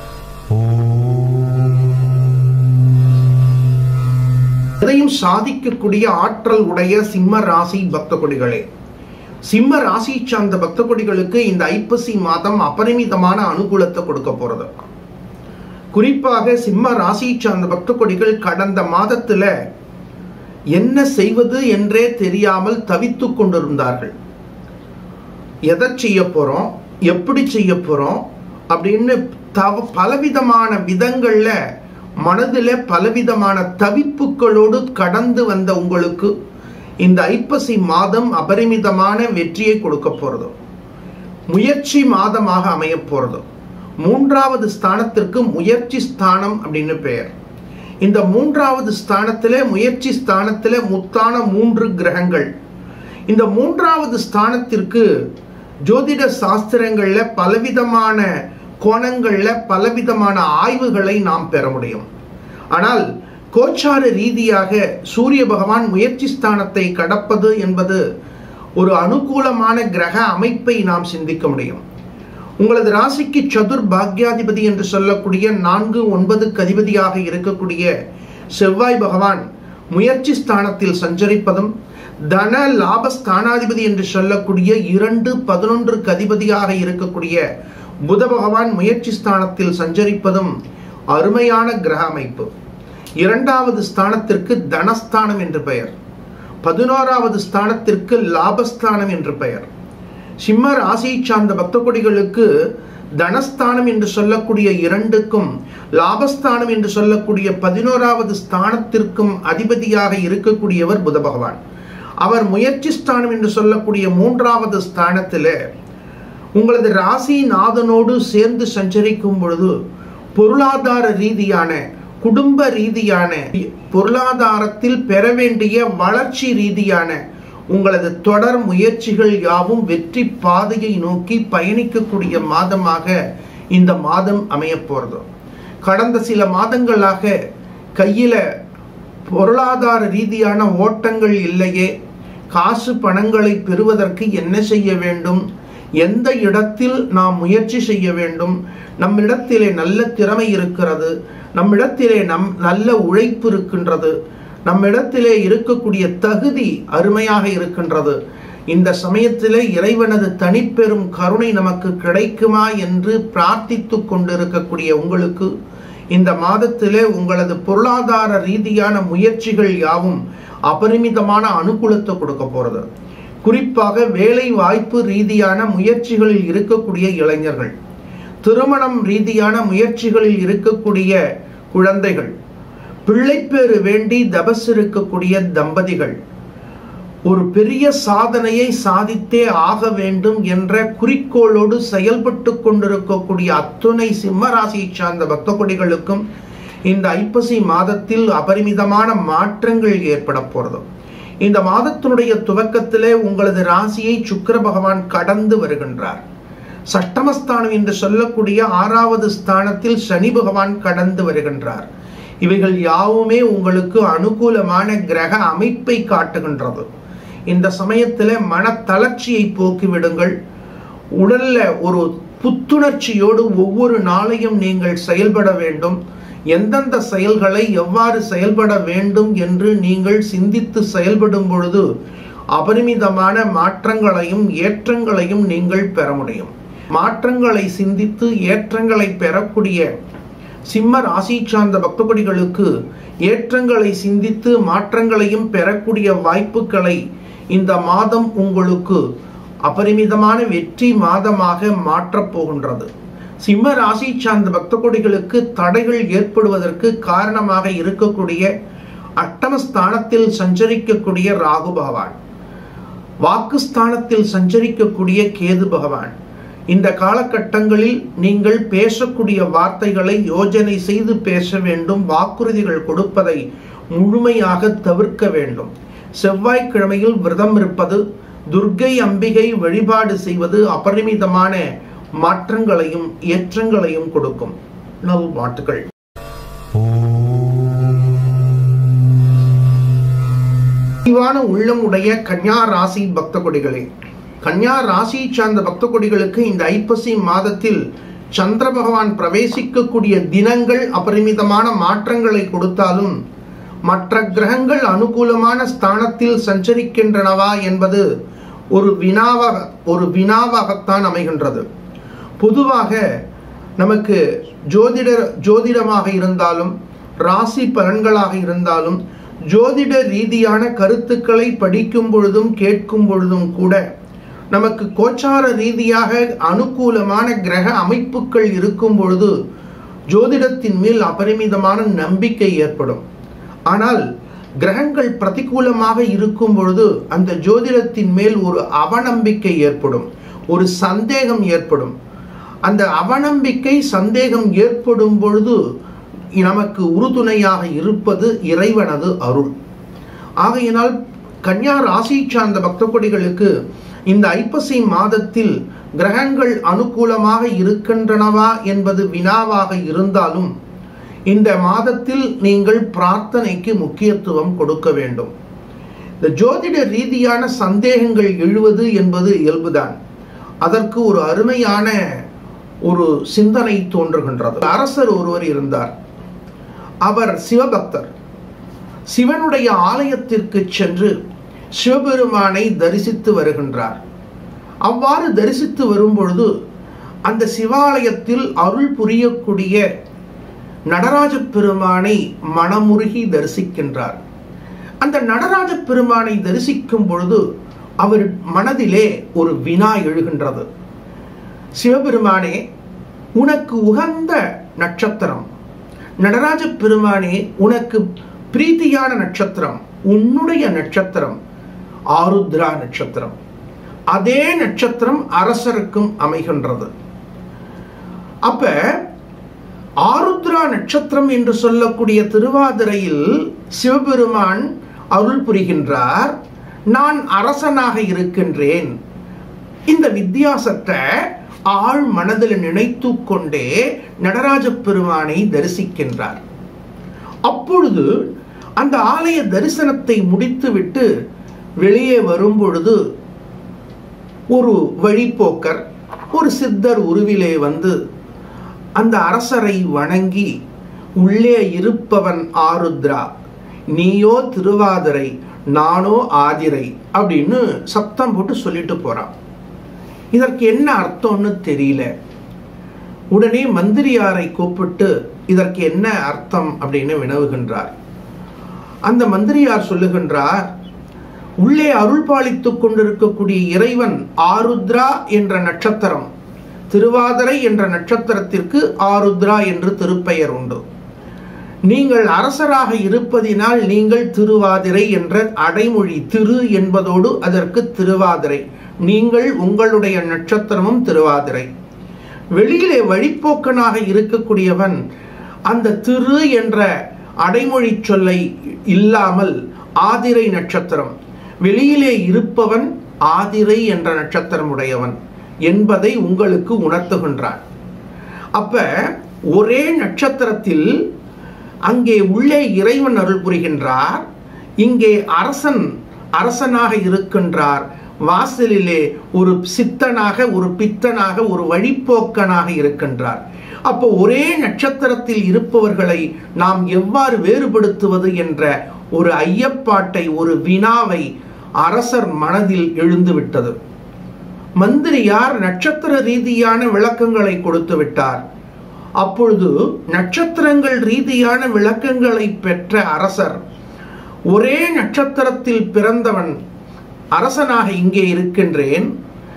எதையும் சாதிக்கக்கூடிய ஆற்றல் உடைய சிம்ம ராசி பக்த கொடிகளே சிம்ம ராசி சார்ந்த பக்த கொடிகளுக்கு இந்த ஐப்பசி மாதம் அபரிமிதமான அனுகூலத்தை கொடுக்க போறது குறிப்பாக சிம்ம ராசி சார்ந்த பக்த கொடிகள் கடந்த மாதத்துல என்ன செய்வது என்றே தெரியாமல் தவித்து கொண்டிருந்தார்கள் எதை செய்ய போறோம் எப்படி செய்ய போறோம் அப்படின்னு தவ பலவிதமான விதங்கள்ல மனதில் பலவிதமான தவிப்புகளோடு கடந்து வந்த உங்களுக்கு இந்த ஐப்பசி மாதம் அபரிமிதமான வெற்றியை கொடுக்க போறது முயற்சி மாதமாக அமைய போறது மூன்றாவது ஸ்தானத்திற்கு முயற்சி ஸ்தானம் அப்படின்னு பெயர் இந்த மூன்றாவது ஸ்தானத்திலே முயற்சி ஸ்தானத்திலே முத்தான மூன்று கிரகங்கள் இந்த மூன்றாவது ஸ்தானத்திற்கு ஜோதிட சாஸ்திரங்கள்ல பலவிதமான கோணங்கள்ல பலவிதமான ஆய்வுகளை நாம் பெற முடியும் ஆனால் கோச்சார ரீதியாக சூரிய பகவான் முயற்சி ஸ்தானத்தை கடப்பது என்பது ஒரு அனுகூலமான கிரக அமைப்பை நாம் சிந்திக்க முடியும் உங்களது ராசிக்கு சதுர் பாக்யாதிபதி என்று சொல்லக்கூடிய நான்கு ஒன்பது கதிபதியாக இருக்கக்கூடிய செவ்வாய் பகவான் முயற்சி ஸ்தானத்தில் சஞ்சரிப்பதும் தன லாப ஸ்தானாதிபதி என்று சொல்லக்கூடிய இரண்டு பதினொன்று கதிபதியாக இருக்கக்கூடிய புத பகவான் முயற்சி ஸ்தானத்தில் சஞ்சரிப்பதும் அருமையான கிரக அமைப்பு இரண்டாவது ஸ்தானத்திற்கு தனஸ்தானம் என்று பெயர் பதினோராவது ஸ்தானத்திற்கு லாபஸ்தானம் என்று பெயர் சிம்ம ராசியை சார்ந்த பக்த கொடிகளுக்கு தனஸ்தானம் என்று சொல்லக்கூடிய இரண்டுக்கும் லாபஸ்தானம் என்று சொல்லக்கூடிய பதினோராவது ஸ்தானத்திற்கும் அதிபதியாக இருக்கக்கூடியவர் புத பகவான் அவர் முயற்சி ஸ்தானம் என்று சொல்லக்கூடிய மூன்றாவது ஸ்தானத்தில் உங்களது ராசி நாதனோடு சேர்ந்து சஞ்சரிக்கும் பொழுது பொருளாதார ரீதியான குடும்ப ரீதியான பொருளாதாரத்தில் பெற வேண்டிய வளர்ச்சி ரீதியான உங்களது தொடர் முயற்சிகள் யாவும் வெற்றி பாதையை நோக்கி பயணிக்கக்கூடிய மாதமாக இந்த மாதம் அமைய போகிறது கடந்த சில மாதங்களாக கையில் பொருளாதார ரீதியான ஓட்டங்கள் இல்லையே காசு பணங்களை பெறுவதற்கு என்ன செய்ய வேண்டும் எந்த இடத்தில் நாம் முயற்சி செய்ய வேண்டும் நம்மிடத்திலே நல்ல திறமை இருக்கிறது நம்மிடத்திலே நம் நல்ல உழைப்பு இருக்கின்றது நம்மிடத்திலே இருக்கக்கூடிய தகுதி அருமையாக இருக்கின்றது இந்த சமயத்திலே இறைவனது தனிப்பெரும் கருணை நமக்கு கிடைக்குமா என்று பிரார்த்தித்து கொண்டிருக்கக்கூடிய உங்களுக்கு இந்த மாதத்திலே உங்களது பொருளாதார ரீதியான முயற்சிகள் யாவும் அபரிமிதமான அனுகூலத்தை கொடுக்க போறது குறிப்பாக வேலை வாய்ப்பு ரீதியான முயற்சிகளில் இருக்கக்கூடிய இளைஞர்கள் திருமணம் ரீதியான முயற்சிகளில் இருக்கக்கூடிய குழந்தைகள் பிள்ளைப்பேறு வேண்டி தபஸ் இருக்கக்கூடிய தம்பதிகள் ஒரு பெரிய சாதனையை சாதித்தே ஆக வேண்டும் என்ற குறிக்கோளோடு செயல்பட்டு கொண்டிருக்கக்கூடிய அத்துணை சிம்மராசியை சார்ந்த பக்த கொடிகளுக்கும் இந்த ஐப்பசி மாதத்தில் அபரிமிதமான மாற்றங்கள் ஏற்பட போறது இந்த மாதத்தினுடைய துவக்கத்திலே உங்களது ராசியை சுக்கர பகவான் கடந்து வருகின்றார் சஷ்டமஸ்தானம் என்று சொல்லக்கூடிய ஆறாவது ஸ்தானத்தில் சனி பகவான் கடந்து வருகின்றார் இவைகள் யாவுமே உங்களுக்கு அனுகூலமான கிரக அமைப்பை காட்டுகின்றது இந்த சமயத்தில் மன தளர்ச்சியை போக்கிவிடுங்கள் உடல்ல ஒரு புத்துணர்ச்சியோடு ஒவ்வொரு நாளையும் நீங்கள் செயல்பட வேண்டும் எந்தெந்த செயல்களை எவ்வாறு செயல்பட வேண்டும் என்று நீங்கள் சிந்தித்து செயல்படும் பொழுது அபரிமிதமான மாற்றங்களையும் ஏற்றங்களையும் நீங்கள் பெற முடியும் மாற்றங்களை சிந்தித்து ஏற்றங்களை பெறக்கூடிய சிம்ம ராசி சார்ந்த பக்தபடிகளுக்கு ஏற்றங்களை சிந்தித்து மாற்றங்களையும் பெறக்கூடிய வாய்ப்புகளை இந்த மாதம் உங்களுக்கு அபரிமிதமான வெற்றி மாதமாக மாற்றப் போகின்றது சிம்ம ராசி சார்ந்த பக்த கொடிகளுக்கு தடைகள் ஏற்படுவதற்கு காரணமாக இருக்கக்கூடிய அட்டமஸ்தானத்தில் சஞ்சரிக்கக்கூடிய ராகு பகவான் வாக்குஸ்தானத்தில் சஞ்சரிக்கக்கூடிய கேது பகவான் இந்த காலகட்டங்களில் நீங்கள் பேசக்கூடிய வார்த்தைகளை யோஜனை செய்து பேச வேண்டும் வாக்குறுதிகள் கொடுப்பதை முழுமையாக தவிர்க்க வேண்டும் செவ்வாய்க்கிழமையில் விரதம் இருப்பது துர்க்கை அம்பிகை வழிபாடு செய்வது அபரிமிதமான மாற்றங்களையும் ஏற்றங்களையும் கொடுக்கும் நல் வாழ்த்துக்கள் தெளிவான உள்ளம் உடைய கன்யா ராசி பக்த கொடிகளே கன்யா ராசி சார்ந்த பக்த கொடிகளுக்கு இந்த ஐப்பசி மாதத்தில் சந்திர பகவான் பிரவேசிக்கக்கூடிய தினங்கள் அபரிமிதமான மாற்றங்களை கொடுத்தாலும் மற்ற கிரகங்கள் அனுகூலமான ஸ்தானத்தில் சஞ்சரிக்கின்றனவா என்பது ஒரு வினாவாக ஒரு வினாவாகத்தான் அமைகின்றது பொதுவாக நமக்கு ஜோதிடர் ஜோதிடமாக இருந்தாலும் ராசி பலன்களாக இருந்தாலும் ஜோதிட ரீதியான கருத்துக்களை படிக்கும் பொழுதும் கேட்கும் பொழுதும் கூட நமக்கு கோச்சார ரீதியாக அனுகூலமான கிரக அமைப்புகள் இருக்கும் பொழுது ஜோதிடத்தின் மேல் அபரிமிதமான நம்பிக்கை ஏற்படும் ஆனால் கிரகங்கள் பிரதிகூலமாக இருக்கும் பொழுது அந்த ஜோதிடத்தின் மேல் ஒரு அவநம்பிக்கை ஏற்படும் ஒரு சந்தேகம் ஏற்படும் அந்த அவநம்பிக்கை சந்தேகம் ஏற்படும் பொழுது நமக்கு உறுதுணையாக இருப்பது இறைவனது அருள் ஆகையினால் கன்னியா ராசி சார்ந்த பக்த கொடிகளுக்கு இந்த ஐப்பசி மாதத்தில் கிரகங்கள் அனுகூலமாக இருக்கின்றனவா என்பது வினாவாக இருந்தாலும் இந்த மாதத்தில் நீங்கள் பிரார்த்தனைக்கு முக்கியத்துவம் கொடுக்க வேண்டும் இந்த ஜோதிட ரீதியான சந்தேகங்கள் எழுவது என்பது இயல்புதான் அதற்கு ஒரு அருமையான ஒரு சிந்தனை தோன்றுகின்றது அரசர் ஒருவர் இருந்தார் அவர் சிவபக்தர் சிவனுடைய ஆலயத்திற்கு சென்று சிவபெருமானை தரிசித்து வருகின்றார் அவ்வாறு தரிசித்து வரும்பொழுது அந்த சிவாலயத்தில் அருள் புரியக்கூடிய நடராஜ பெருமானை மனமுருகி தரிசிக்கின்றார் அந்த நடராஜ பெருமானை தரிசிக்கும் பொழுது அவர் மனதிலே ஒரு வினா எழுகின்றது சிவபெருமானே உனக்கு உகந்த நட்சத்திரம் நடராஜ பெருமானே உனக்கு பிரீத்தியான நட்சத்திரம் உன்னுடைய நட்சத்திரம் ஆருத்ரா நட்சத்திரம் அதே நட்சத்திரம் அரசருக்கும் அமைகின்றது அப்ப ஆருத்ரா நட்சத்திரம் என்று சொல்லக்கூடிய திருவாதிரையில் சிவபெருமான் அருள் புரிகின்றார் நான் அரசனாக இருக்கின்றேன் இந்த வித்தியாசத்தை ஆழ் மனதில் நினைத்து கொண்டே நடராஜ பெருமானை தரிசிக்கின்றார் அப்பொழுது அந்த ஆலய தரிசனத்தை முடித்துவிட்டு வெளியே வரும் பொழுது ஒரு வழிப்போக்கர் ஒரு சித்தர் உருவிலே வந்து அந்த அரசரை வணங்கி உள்ளே இருப்பவன் ஆருத்ரா நீயோ திருவாதிரை நானோ ஆதிரை அப்படின்னு சத்தம் போட்டு சொல்லிட்டு போறான் இதற்கு என்ன அர்த்தம்னு தெரியல உடனே மந்திரியாரை கூப்பிட்டு இதற்கு என்ன அர்த்தம் அப்படின்னு வினவுகின்றார் அந்த மந்திரியார் சொல்லுகின்றார் உள்ளே அருள் பாலித்துக் கொண்டிருக்கக்கூடிய இறைவன் ஆருத்ரா என்ற நட்சத்திரம் திருவாதிரை என்ற நட்சத்திரத்திற்கு ஆருத்ரா என்று திருப்பெயர் உண்டு நீங்கள் அரசராக இருப்பதினால் நீங்கள் திருவாதிரை என்ற அடைமொழி திரு என்பதோடு அதற்கு திருவாதிரை நீங்கள் உங்களுடைய நட்சத்திரமும் திருவாதிரை வெளியிலே வழிப்போக்கனாக இருக்கக்கூடியவன் அந்த திரு என்ற அடைமொழி சொல்லை இல்லாமல் ஆதிரை நட்சத்திரம் வெளியிலே இருப்பவன் ஆதிரை என்ற நட்சத்திரம் உடையவன் என்பதை உங்களுக்கு உணர்த்துகின்றான் அப்ப ஒரே நட்சத்திரத்தில் அங்கே உள்ளே இறைவன் அருள் புரிகின்றார் இங்கே அரசன் அரசனாக இருக்கின்றார் வாசலிலே ஒரு சித்தனாக ஒரு பித்தனாக ஒரு வழிப்போக்கனாக இருக்கின்றார் அப்போ ஒரே நட்சத்திரத்தில் இருப்பவர்களை நாம் எவ்வாறு வேறுபடுத்துவது என்ற ஒரு ஐயப்பாட்டை ஒரு வினாவை அரசர் மனதில் எழுந்துவிட்டது மந்திரியார் நட்சத்திர ரீதியான விளக்கங்களை கொடுத்து விட்டார் அப்பொழுது நட்சத்திரங்கள் ரீதியான விளக்கங்களை பெற்ற அரசர் ஒரே நட்சத்திரத்தில் பிறந்தவன் அரசனாக இங்கே இருக்கின்றேன்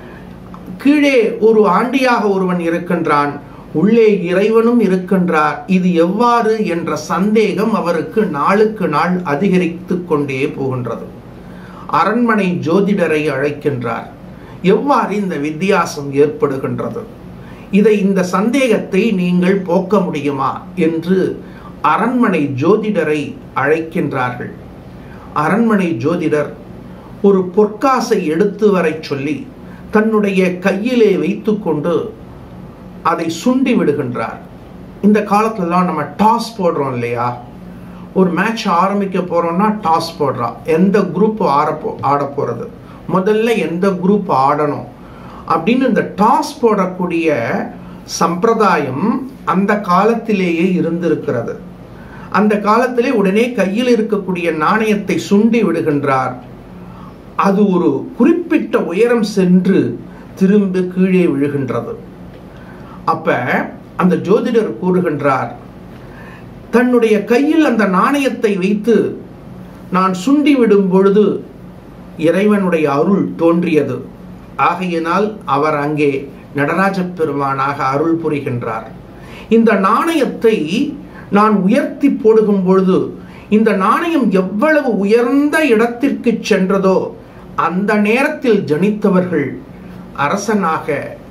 கீழே ஒரு ஆண்டியாக ஒருவன் இருக்கின்றான் உள்ளே இறைவனும் இருக்கின்றார் இது எவ்வாறு என்ற சந்தேகம் அவருக்கு நாளுக்கு நாள் அதிகரித்து கொண்டே போகின்றது அரண்மனை ஜோதிடரை அழைக்கின்றார் எவ்வாறு இந்த வித்தியாசம் ஏற்படுகின்றது இதை இந்த சந்தேகத்தை நீங்கள் போக்க முடியுமா என்று அரண்மனை ஜோதிடரை அழைக்கின்றார்கள் அரண்மனை ஜோதிடர் ஒரு பொற்காசை எடுத்து வரை சொல்லி தன்னுடைய கையிலே வைத்துக்கொண்டு அதை சுண்டி விடுகின்றார் இந்த காலத்துலலாம் நம்ம டாஸ் போடுறோம் இல்லையா ஒரு மேட்ச் ஆரம்பிக்க போறோம்னா டாஸ் போடுறான் எந்த குரூப் ஆட போ ஆட போறது முதல்ல எந்த குரூப் ஆடணும் அப்படின்னு இந்த டாஸ் போடக்கூடிய சம்பிரதாயம் அந்த காலத்திலேயே இருந்திருக்கிறது அந்த காலத்திலே உடனே கையில் இருக்கக்கூடிய நாணயத்தை சுண்டி விடுகின்றார் அது ஒரு குறிப்பிட்ட உயரம் சென்று திரும்ப கீழே விழுகின்றது அப்ப அந்த ஜோதிடர் கூறுகின்றார் தன்னுடைய கையில் அந்த நாணயத்தை வைத்து நான் சுண்டி விடும் பொழுது இறைவனுடைய அருள் தோன்றியது ஆகையினால் அவர் அங்கே நடராஜ பெருமானாக அருள் புரிகின்றார் இந்த நாணயத்தை நான் உயர்த்தி போடுகும் பொழுது இந்த நாணயம் எவ்வளவு உயர்ந்த இடத்திற்கு சென்றதோ அந்த நேரத்தில் ஜனித்தவர்கள் அரசனாக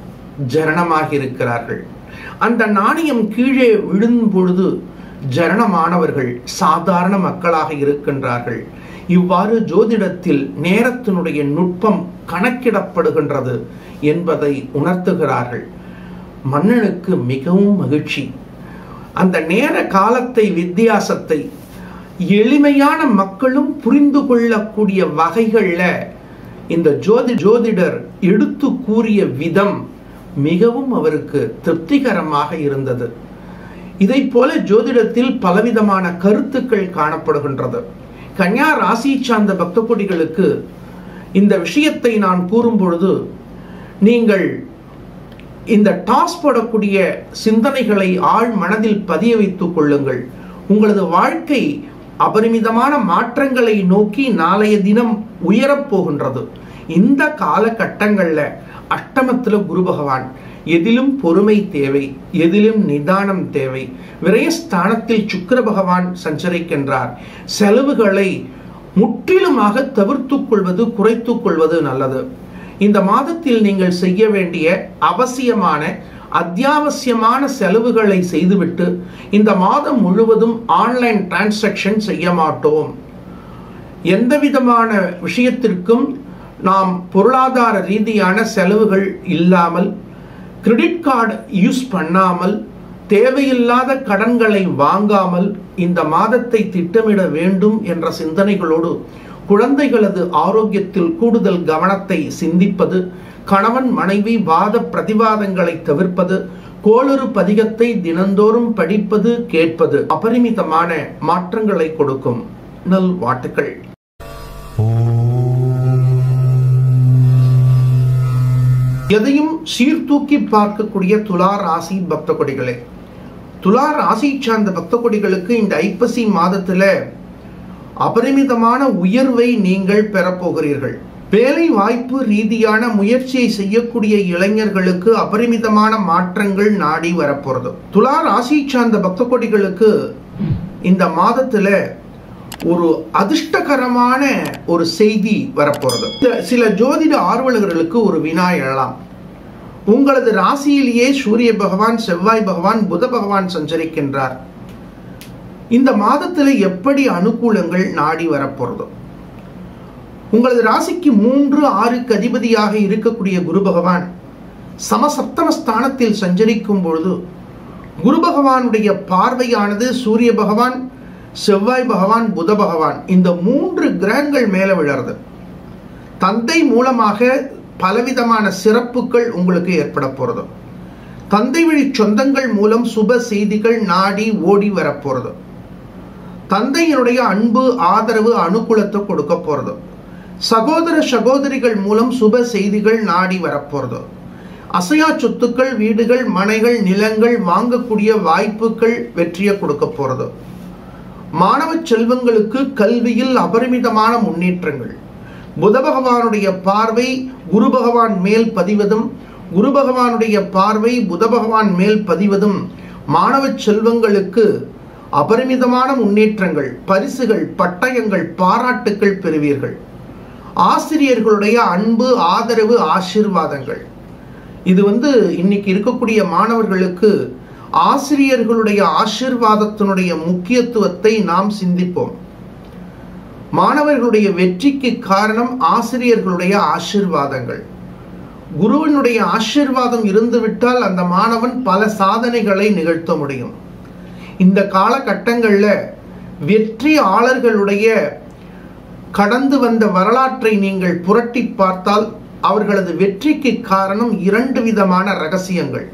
ஜரணமாக இருக்கிறார்கள் அந்த நாணயம் கீழே விழும் பொழுது ஜரணமானவர்கள் சாதாரண மக்களாக இருக்கின்றார்கள் இவ்வாறு ஜோதிடத்தில் நேரத்தினுடைய நுட்பம் கணக்கிடப்படுகின்றது என்பதை உணர்த்துகிறார்கள் மன்னனுக்கு மிகவும் மகிழ்ச்சி அந்த நேர காலத்தை வித்தியாசத்தை எளிமையான மக்களும் புரிந்து கொள்ளக்கூடிய வகைகள்ல இந்த ஜோதி ஜோதிடர் எடுத்து கூறிய விதம் மிகவும் அவருக்கு திருப்திகரமாக இருந்தது இதை போல ஜோதிடத்தில் பலவிதமான கருத்துக்கள் காணப்படுகின்றது கன்யா ராசி சார்ந்த பக்த கொடிகளுக்கு இந்த விஷயத்தை நான் கூறும் பொழுது நீங்கள் இந்த டாஸ் போடக்கூடிய சிந்தனைகளை ஆழ் மனதில் பதிய வைத்துக் கொள்ளுங்கள் உங்களது வாழ்க்கை அபரிமிதமான மாற்றங்களை நோக்கி நாளைய தினம் உயரப் போகின்றது இந்த காலகட்டங்கள்ல அஷ்டமத்துல குரு பகவான் எதிலும் பொறுமை தேவை எதிலும் நிதானம் தேவை விரயஸ்தானத்தில் சுக்கிர பகவான் சஞ்சரிக்கின்றார் செலவுகளை முற்றிலுமாக தவிர்த்துக் கொள்வது குறைத்துக் கொள்வது நல்லது இந்த மாதத்தில் நீங்கள் செய்ய வேண்டிய அவசியமான அத்தியாவசியமான செலவுகளை செய்துவிட்டு இந்த மாதம் முழுவதும் ஆன்லைன் டிரான்சாக்ஷன் செய்ய மாட்டோம் எந்த விதமான விஷயத்திற்கும் நாம் பொருளாதார ரீதியான செலவுகள் இல்லாமல் கிரெடிட் கார்டு யூஸ் பண்ணாமல் தேவையில்லாத கடன்களை வாங்காமல் இந்த மாதத்தை திட்டமிட வேண்டும் என்ற சிந்தனைகளோடு குழந்தைகளது ஆரோக்கியத்தில் கூடுதல் கவனத்தை சிந்திப்பது கணவன் மனைவி வாத பிரதிவாதங்களை தவிர்ப்பது கோளறு பதிகத்தை தினந்தோறும் படிப்பது கேட்பது அபரிமிதமான மாற்றங்களை கொடுக்கும் நல் வாட்டுக்கள் எதையும் சீர்தூக்கி பார்க்கக்கூடிய துலா ராசி பக்த கொடிகளே துலா ராசி சார்ந்த பக்த கொடிகளுக்கு இந்த ஐப்பசி மாதத்துல அபரிமிதமான உயர்வை நீங்கள் பெறப்போகிறீர்கள் வேலை வாய்ப்பு ரீதியான முயற்சியை செய்யக்கூடிய இளைஞர்களுக்கு அபரிமிதமான மாற்றங்கள் நாடி வரப்போறது துலா ராசி சார்ந்த பக்த கொடிகளுக்கு இந்த மாதத்துல ஒரு அதிர்ஷ்டகரமான ஒரு செய்தி வரப்போறது சில- சில ஜோதிட ஆர்வலர்களுக்கு ஒரு வினா எழலாம் உங்களது ராசியிலேயே சூரிய பகவான் செவ்வாய் பகவான் புத பகவான் சஞ்சரிக்கின்றார் இந்த மாதத்துல எப்படி அனுகூலங்கள் நாடி வரப்போறது உங்களது ராசிக்கு மூன்று ஆறுக்கு அதிபதியாக இருக்கக்கூடிய குரு பகவான் சமசப்தம ஸ்தானத்தில் சஞ்சரிக்கும் பொழுது குரு பகவானுடைய பார்வையானது சூரிய பகவான் செவ்வாய் பகவான் புத பகவான் இந்த மூன்று கிரகங்கள் மேல விழறது தந்தை மூலமாக பலவிதமான சிறப்புகள் உங்களுக்கு ஏற்பட போறது தந்தை வழி சொந்தங்கள் மூலம் சுப செய்திகள் நாடி ஓடி வரப்போறது தந்தையினுடைய அன்பு ஆதரவு அனுகூலத்தை கொடுக்க போறது சகோதர சகோதரிகள் மூலம் சுப செய்திகள் நாடி வரப்போறது அசையா சொத்துக்கள் வீடுகள் மனைகள் நிலங்கள் வாங்கக்கூடிய வாய்ப்புகள் வெற்றியை கொடுக்க போறது மாணவ செல்வங்களுக்கு கல்வியில் அபரிமிதமான முன்னேற்றங்கள் புத பகவானுடைய பார்வை குரு பகவான் மேல் பதிவதும் குரு பகவானுடைய பார்வை புத பகவான் மேல் பதிவதும் மாணவ செல்வங்களுக்கு அபரிமிதமான முன்னேற்றங்கள் பரிசுகள் பட்டயங்கள் பாராட்டுக்கள் பெறுவீர்கள் ஆசிரியர்களுடைய அன்பு ஆதரவு ஆசீர்வாதங்கள் இது வந்து இன்னைக்கு இருக்கக்கூடிய மாணவர்களுக்கு ஆசிரியர்களுடைய ஆசீர்வாதத்தினுடைய முக்கியத்துவத்தை நாம் சிந்திப்போம் மாணவர்களுடைய வெற்றிக்கு காரணம் ஆசிரியர்களுடைய ஆசீர்வாதங்கள் குருவினுடைய ஆசீர்வாதம் இருந்துவிட்டால் அந்த மாணவன் பல சாதனைகளை நிகழ்த்த முடியும் இந்த காலகட்டங்களில் வெற்றியாளர்களுடைய கடந்து வந்த வரலாற்றை நீங்கள் புரட்டி பார்த்தால் அவர்களது வெற்றிக்கு காரணம் இரண்டு விதமான ரகசியங்கள்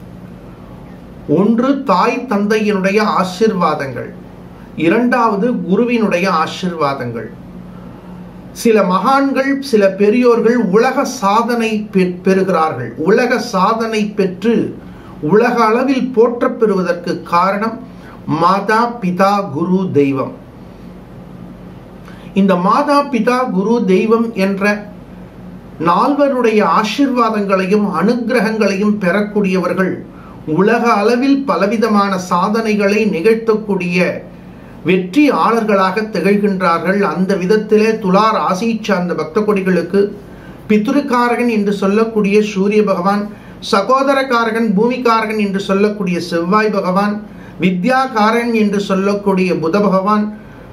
ஒன்று தாய் தந்தையினுடைய ஆசிர்வாதங்கள் இரண்டாவது குருவினுடைய ஆசிர்வாதங்கள் சில மகான்கள் சில பெரியோர்கள் உலக சாதனை பெ- பெறுகிறார்கள் உலக சாதனை பெற்று உலக அளவில் போற்றப் பெறுவதற்கு காரணம் மாதா பிதா குரு தெய்வம் இந்த மாதா பிதா குரு தெய்வம் என்ற நால்வருடைய ஆசிர்வாதங்களையும் அனுக்கிரகங்களையும் பெறக்கூடியவர்கள் உலக அளவில் பலவிதமான சாதனைகளை நிகழ்த்தக்கூடிய வெற்றியாளர்களாக திகழ்கின்றார்கள் அந்த விதத்திலே துலா ராசி சார்ந்த பக்த கொடிகளுக்கு பித்ருக்காரகன் என்று சொல்லக்கூடிய சூரிய பகவான் சகோதரக்காரகன் பூமிக்காரகன் என்று சொல்லக்கூடிய செவ்வாய் பகவான் வித்யாகாரன் என்று சொல்லக்கூடிய புத பகவான்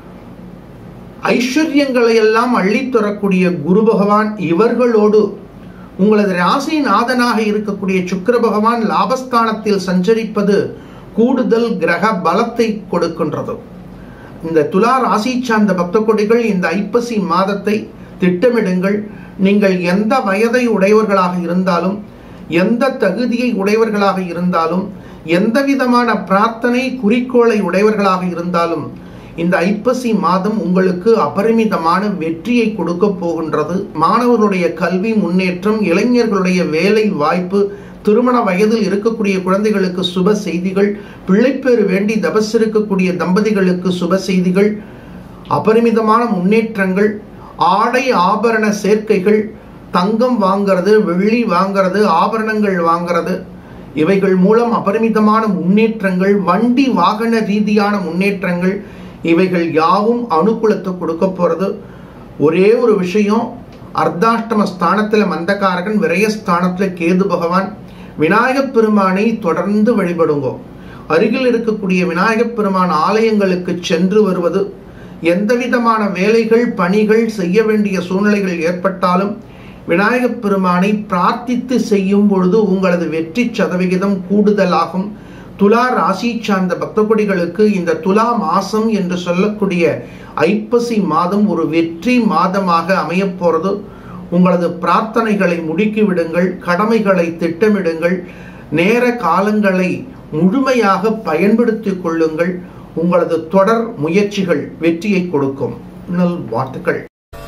ஐஸ்வர்யங்களை எல்லாம் அள்ளித் தரக்கூடிய குரு பகவான் இவர்களோடு உங்களது ராசிநாதனாக இருக்கக்கூடிய சுக்கிர பகவான் லாபஸ்தானத்தில் சஞ்சரிப்பது கூடுதல் கிரக பலத்தை கொடுக்கின்றது இந்த துலா ராசி சார்ந்த பக்த கொடிகள் இந்த ஐப்பசி மாதத்தை திட்டமிடுங்கள் நீங்கள் எந்த வயதை உடையவர்களாக இருந்தாலும் எந்த தகுதியை உடையவர்களாக இருந்தாலும் எந்த விதமான பிரார்த்தனை குறிக்கோளை உடையவர்களாக இருந்தாலும் இந்த ஐப்பசி மாதம் உங்களுக்கு அபரிமிதமான வெற்றியை கொடுக்க போகின்றது மாணவர்களுடைய கல்வி முன்னேற்றம் இளைஞர்களுடைய வேலை வாய்ப்பு திருமண வயதில் இருக்கக்கூடிய குழந்தைகளுக்கு சுப செய்திகள் பிள்ளைப்பேறு வேண்டி தபசிருக்கக்கூடிய தம்பதிகளுக்கு சுப செய்திகள் அபரிமிதமான முன்னேற்றங்கள் ஆடை ஆபரண சேர்க்கைகள் தங்கம் வாங்கிறது வெள்ளி வாங்கிறது ஆபரணங்கள் வாங்கிறது இவைகள் மூலம் அபரிமிதமான முன்னேற்றங்கள் வண்டி வாகன ரீதியான முன்னேற்றங்கள் இவைகள் யாவும் அனுகூலத்தை கொடுக்க போறது ஒரே ஒரு விஷயம் அர்த்தாஷ்டம ஸ்தானத்துல மந்தகாரகன் விரயஸ்தானத்துல கேது பகவான் விநாயகப் பெருமானை தொடர்ந்து வழிபடுங்கோ அருகில் இருக்கக்கூடிய விநாயகப் பெருமான் ஆலயங்களுக்கு சென்று வருவது எந்த விதமான வேலைகள் பணிகள் செய்ய வேண்டிய சூழ்நிலைகள் ஏற்பட்டாலும் விநாயகப் பெருமானை பிரார்த்தித்து செய்யும் பொழுது உங்களது வெற்றி சதவிகிதம் கூடுதலாகும் துலா ராசி சார்ந்த பக்த கொடிகளுக்கு இந்த துலா மாசம் என்று சொல்லக்கூடிய ஐப்பசி மாதம் ஒரு வெற்றி மாதமாக அமையப் போறது உங்களது பிரார்த்தனைகளை முடுக்கி விடுங்கள் கடமைகளை திட்டமிடுங்கள் நேர காலங்களை முழுமையாக பயன்படுத்திக் கொள்ளுங்கள் உங்களது தொடர் முயற்சிகள் வெற்றியை கொடுக்கும் நல் வாழ்த்துக்கள்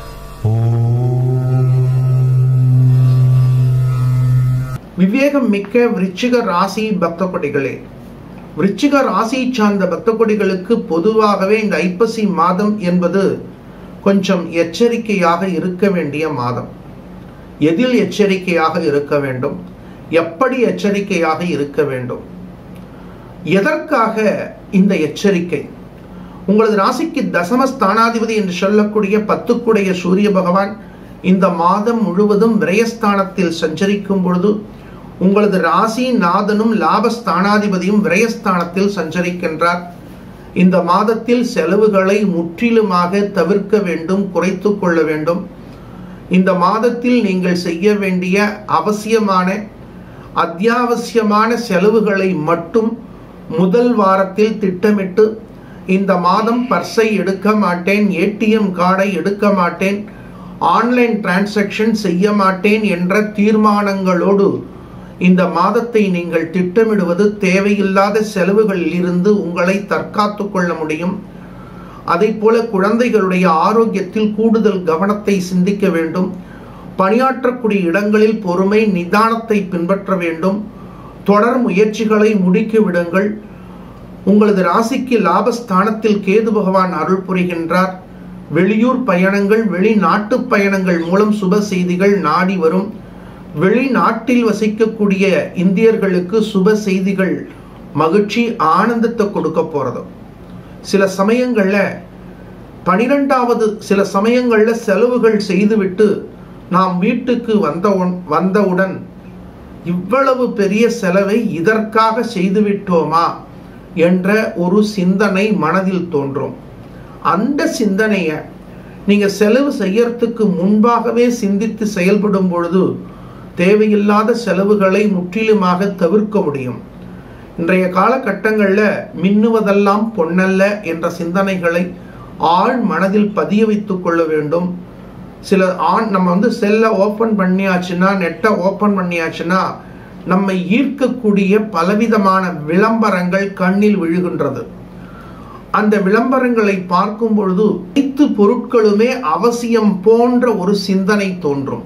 விவேகம் மிக்க விருச்சிக ராசி பக்த கொடிகளே விருச்சிக ராசி சார்ந்த பக்த கொடிகளுக்கு பொதுவாகவே இந்த ஐப்பசி மாதம் என்பது கொஞ்சம் எச்சரிக்கையாக இருக்க வேண்டிய மாதம் எதில் எச்சரிக்கையாக இருக்க வேண்டும் எப்படி எச்சரிக்கையாக இருக்க வேண்டும் எதற்காக இந்த எச்சரிக்கை உங்களது ராசிக்கு தசம ஸ்தானாதிபதி என்று சொல்லக்கூடிய பத்துக்குடைய சூரிய பகவான் இந்த மாதம் முழுவதும் விரயஸ்தானத்தில் சஞ்சரிக்கும் பொழுது உங்களது ராசி நாதனும் லாபஸ்தானாதிபதியும் விரயஸ்தானத்தில் சஞ்சரிக்கின்றார் இந்த மாதத்தில் செலவுகளை முற்றிலுமாக தவிர்க்க வேண்டும் குறைத்து கொள்ள வேண்டும் இந்த மாதத்தில் நீங்கள் செய்ய வேண்டிய அவசியமான அத்தியாவசியமான செலவுகளை மட்டும் முதல் வாரத்தில் திட்டமிட்டு இந்த மாதம் பர்ஸை எடுக்க மாட்டேன் ஏடிஎம் கார்டை எடுக்க மாட்டேன் ஆன்லைன் டிரான்சாக்ஷன் செய்ய மாட்டேன் என்ற தீர்மானங்களோடு இந்த மாதத்தை நீங்கள் திட்டமிடுவது தேவையில்லாத செலவுகளில் இருந்து உங்களை தற்காத்து கொள்ள முடியும் அதை போல குழந்தைகளுடைய ஆரோக்கியத்தில் கூடுதல் கவனத்தை சிந்திக்க வேண்டும் பணியாற்றக்கூடிய இடங்களில் பொறுமை நிதானத்தை பின்பற்ற வேண்டும் தொடர் முயற்சிகளை முடுக்கி விடுங்கள் உங்களது ராசிக்கு லாபஸ்தானத்தில் கேது பகவான் அருள் புரிகின்றார் வெளியூர் பயணங்கள் வெளிநாட்டு பயணங்கள் மூலம் சுப செய்திகள் நாடி வரும் வெளிநாட்டில் வசிக்கக்கூடிய இந்தியர்களுக்கு சுப செய்திகள் மகிழ்ச்சி ஆனந்தத்தை கொடுக்க போறது சில சமயங்கள்ல பனிரெண்டாவது சில சமயங்கள்ல செலவுகள் செய்துவிட்டு நாம் வீட்டுக்கு வந்தவுடன் வந்தவுடன் இவ்வளவு பெரிய செலவை இதற்காக செய்துவிட்டோமா என்ற ஒரு சிந்தனை மனதில் தோன்றும் அந்த சிந்தனையை நீங்க செலவு செய்யறதுக்கு முன்பாகவே சிந்தித்து செயல்படும் பொழுது தேவையில்லாத செலவுகளை முற்றிலுமாக தவிர்க்க முடியும் இன்றைய காலகட்டங்களில் மின்னுவதெல்லாம் பொன்னல்ல என்ற சிந்தனைகளை ஆழ் மனதில் பதிய வைத்துக் கொள்ள வேண்டும் சில ஆண் நம்ம வந்து செல்லை ஓப்பன் பண்ணியாச்சுன்னா நெட்டை ஓப்பன் பண்ணியாச்சுன்னா நம்மை ஈர்க்கக்கூடிய பலவிதமான விளம்பரங்கள் கண்ணில் விழுகின்றது அந்த விளம்பரங்களை பார்க்கும் பொழுது அனைத்து பொருட்களுமே அவசியம் போன்ற ஒரு சிந்தனை தோன்றும்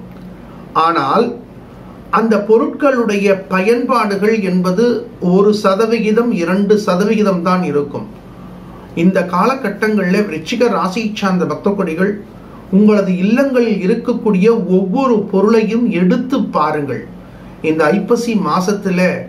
ஆனால் அந்த பொருட்களுடைய பயன்பாடுகள் என்பது ஒரு சதவிகிதம் இரண்டு சதவிகிதம் தான் இருக்கும் இந்த காலகட்டங்களில் விருச்சிக ராசி சார்ந்த பக்த கொடிகள் உங்களது இல்லங்களில் இருக்கக்கூடிய ஒவ்வொரு பொருளையும் எடுத்து பாருங்கள் இந்த ஐப்பசி மாசத்துல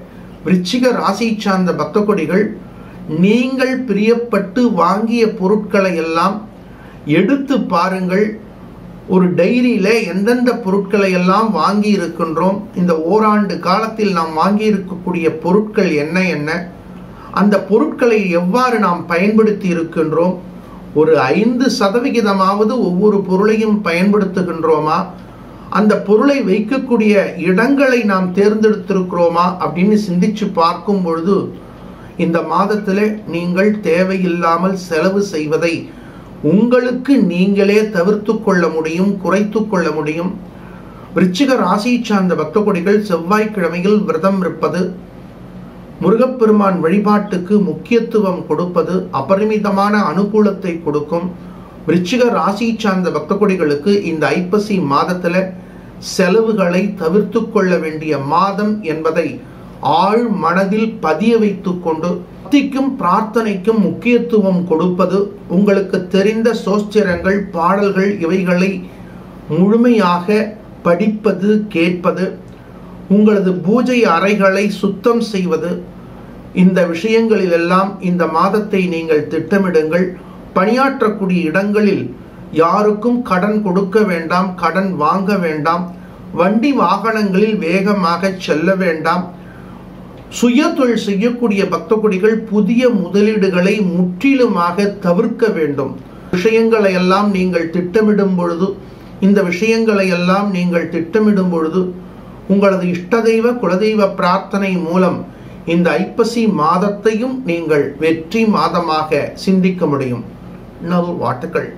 விருச்சிக ராசி சார்ந்த பக்த கொடிகள் நீங்கள் பிரியப்பட்டு வாங்கிய பொருட்களை எல்லாம் எடுத்து பாருங்கள் ஒரு டைரியில எந்தெந்த பொருட்களை எல்லாம் வாங்கி இருக்கின்றோம் இந்த ஓராண்டு காலத்தில் நாம் வாங்கி இருக்கக்கூடிய பொருட்கள் என்ன என்ன அந்த பொருட்களை எவ்வாறு நாம் பயன்படுத்தி இருக்கின்றோம் ஒரு ஐந்து சதவிகிதமாவது ஒவ்வொரு பொருளையும் பயன்படுத்துகின்றோமா அந்த பொருளை வைக்கக்கூடிய இடங்களை நாம் தேர்ந்தெடுத்திருக்கிறோமா அப்படின்னு சிந்திச்சு பார்க்கும் பொழுது இந்த மாதத்தில் நீங்கள் தேவையில்லாமல் செலவு செய்வதை உங்களுக்கு நீங்களே தவிர்த்து கொள்ள முடியும் குறைத்து கொள்ள முடியும் விருச்சிக ராசி சார்ந்த பக்த கொடிகள் செவ்வாய்க்கிழமையில் விரதம் இருப்பது முருகப்பெருமான் வழிபாட்டுக்கு முக்கியத்துவம் கொடுப்பது அபரிமிதமான அனுகூலத்தை கொடுக்கும் விருச்சிக ராசி சார்ந்த பக்த கொடிகளுக்கு இந்த ஐப்பசி மாதத்துல செலவுகளை தவிர்த்து கொள்ள வேண்டிய மாதம் என்பதை ஆழ் மனதில் பதிய வைத்துக் கொண்டு பக்திக்கும் பிரார்த்தனைக்கும் முக்கியத்துவம் கொடுப்பது உங்களுக்கு தெரிந்த சோஸ்திரங்கள் பாடல்கள் இவைகளை முழுமையாக படிப்பது கேட்பது உங்களது பூஜை அறைகளை சுத்தம் செய்வது இந்த விஷயங்களிலெல்லாம் இந்த மாதத்தை நீங்கள் திட்டமிடுங்கள் பணியாற்றக்கூடிய இடங்களில் யாருக்கும் கடன் கொடுக்க வேண்டாம் கடன் வாங்க வேண்டாம் வண்டி வாகனங்களில் வேகமாக செல்ல வேண்டாம் சுய தொழில் செய்யக்கூடிய பக்த கொடிகள் புதிய முதலீடுகளை முற்றிலுமாக தவிர்க்க வேண்டும் விஷயங்களை எல்லாம் நீங்கள் திட்டமிடும் பொழுது இந்த விஷயங்களை எல்லாம் நீங்கள் திட்டமிடும் பொழுது உங்களது இஷ்டதெய்வ குலதெய்வ பிரார்த்தனை மூலம் இந்த ஐப்பசி மாதத்தையும் நீங்கள் வெற்றி மாதமாக சிந்திக்க முடியும் நல் வாட்டுகள்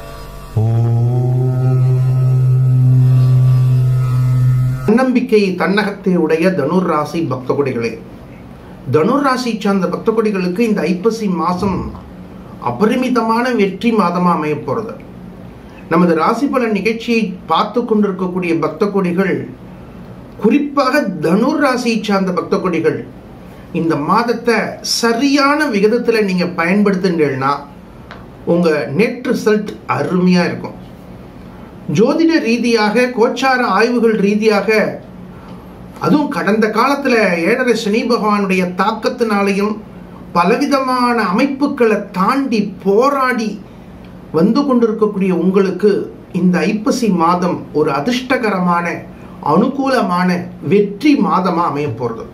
தன்னம்பிக்கை தன்னகத்தை உடைய தனுர் ராசி பக்த கொடிகளே தனுர் ராசி சார்ந்த பக்த கொடிகளுக்கு இந்த ஐப்பசி மாசம் அபரிமிதமான வெற்றி மாதமா அமைய போறது நமது ராசி பலன் நிகழ்ச்சியை பார்த்து கொண்டிருக்கக்கூடிய பக்த கொடிகள் குறிப்பாக தனுர் ராசியை சார்ந்த பக்த கொடிகள் இந்த மாதத்தை சரியான விகிதத்துல நீங்க பயன்படுத்துனீங்கன்னா உங்க நெட் ரிசல்ட் அருமையா இருக்கும் ஜோதிட ரீதியாக கோச்சார ஆய்வுகள் ரீதியாக அதுவும் கடந்த காலத்துல ஏழரை சனி பகவானுடைய தாக்கத்தினாலையும் பலவிதமான அமைப்புகளை தாண்டி போராடி வந்து கொண்டிருக்கக்கூடிய உங்களுக்கு இந்த ஐப்பசி மாதம் ஒரு அதிர்ஷ்டகரமான அனுகூலமான வெற்றி மாதமா அமைய போறது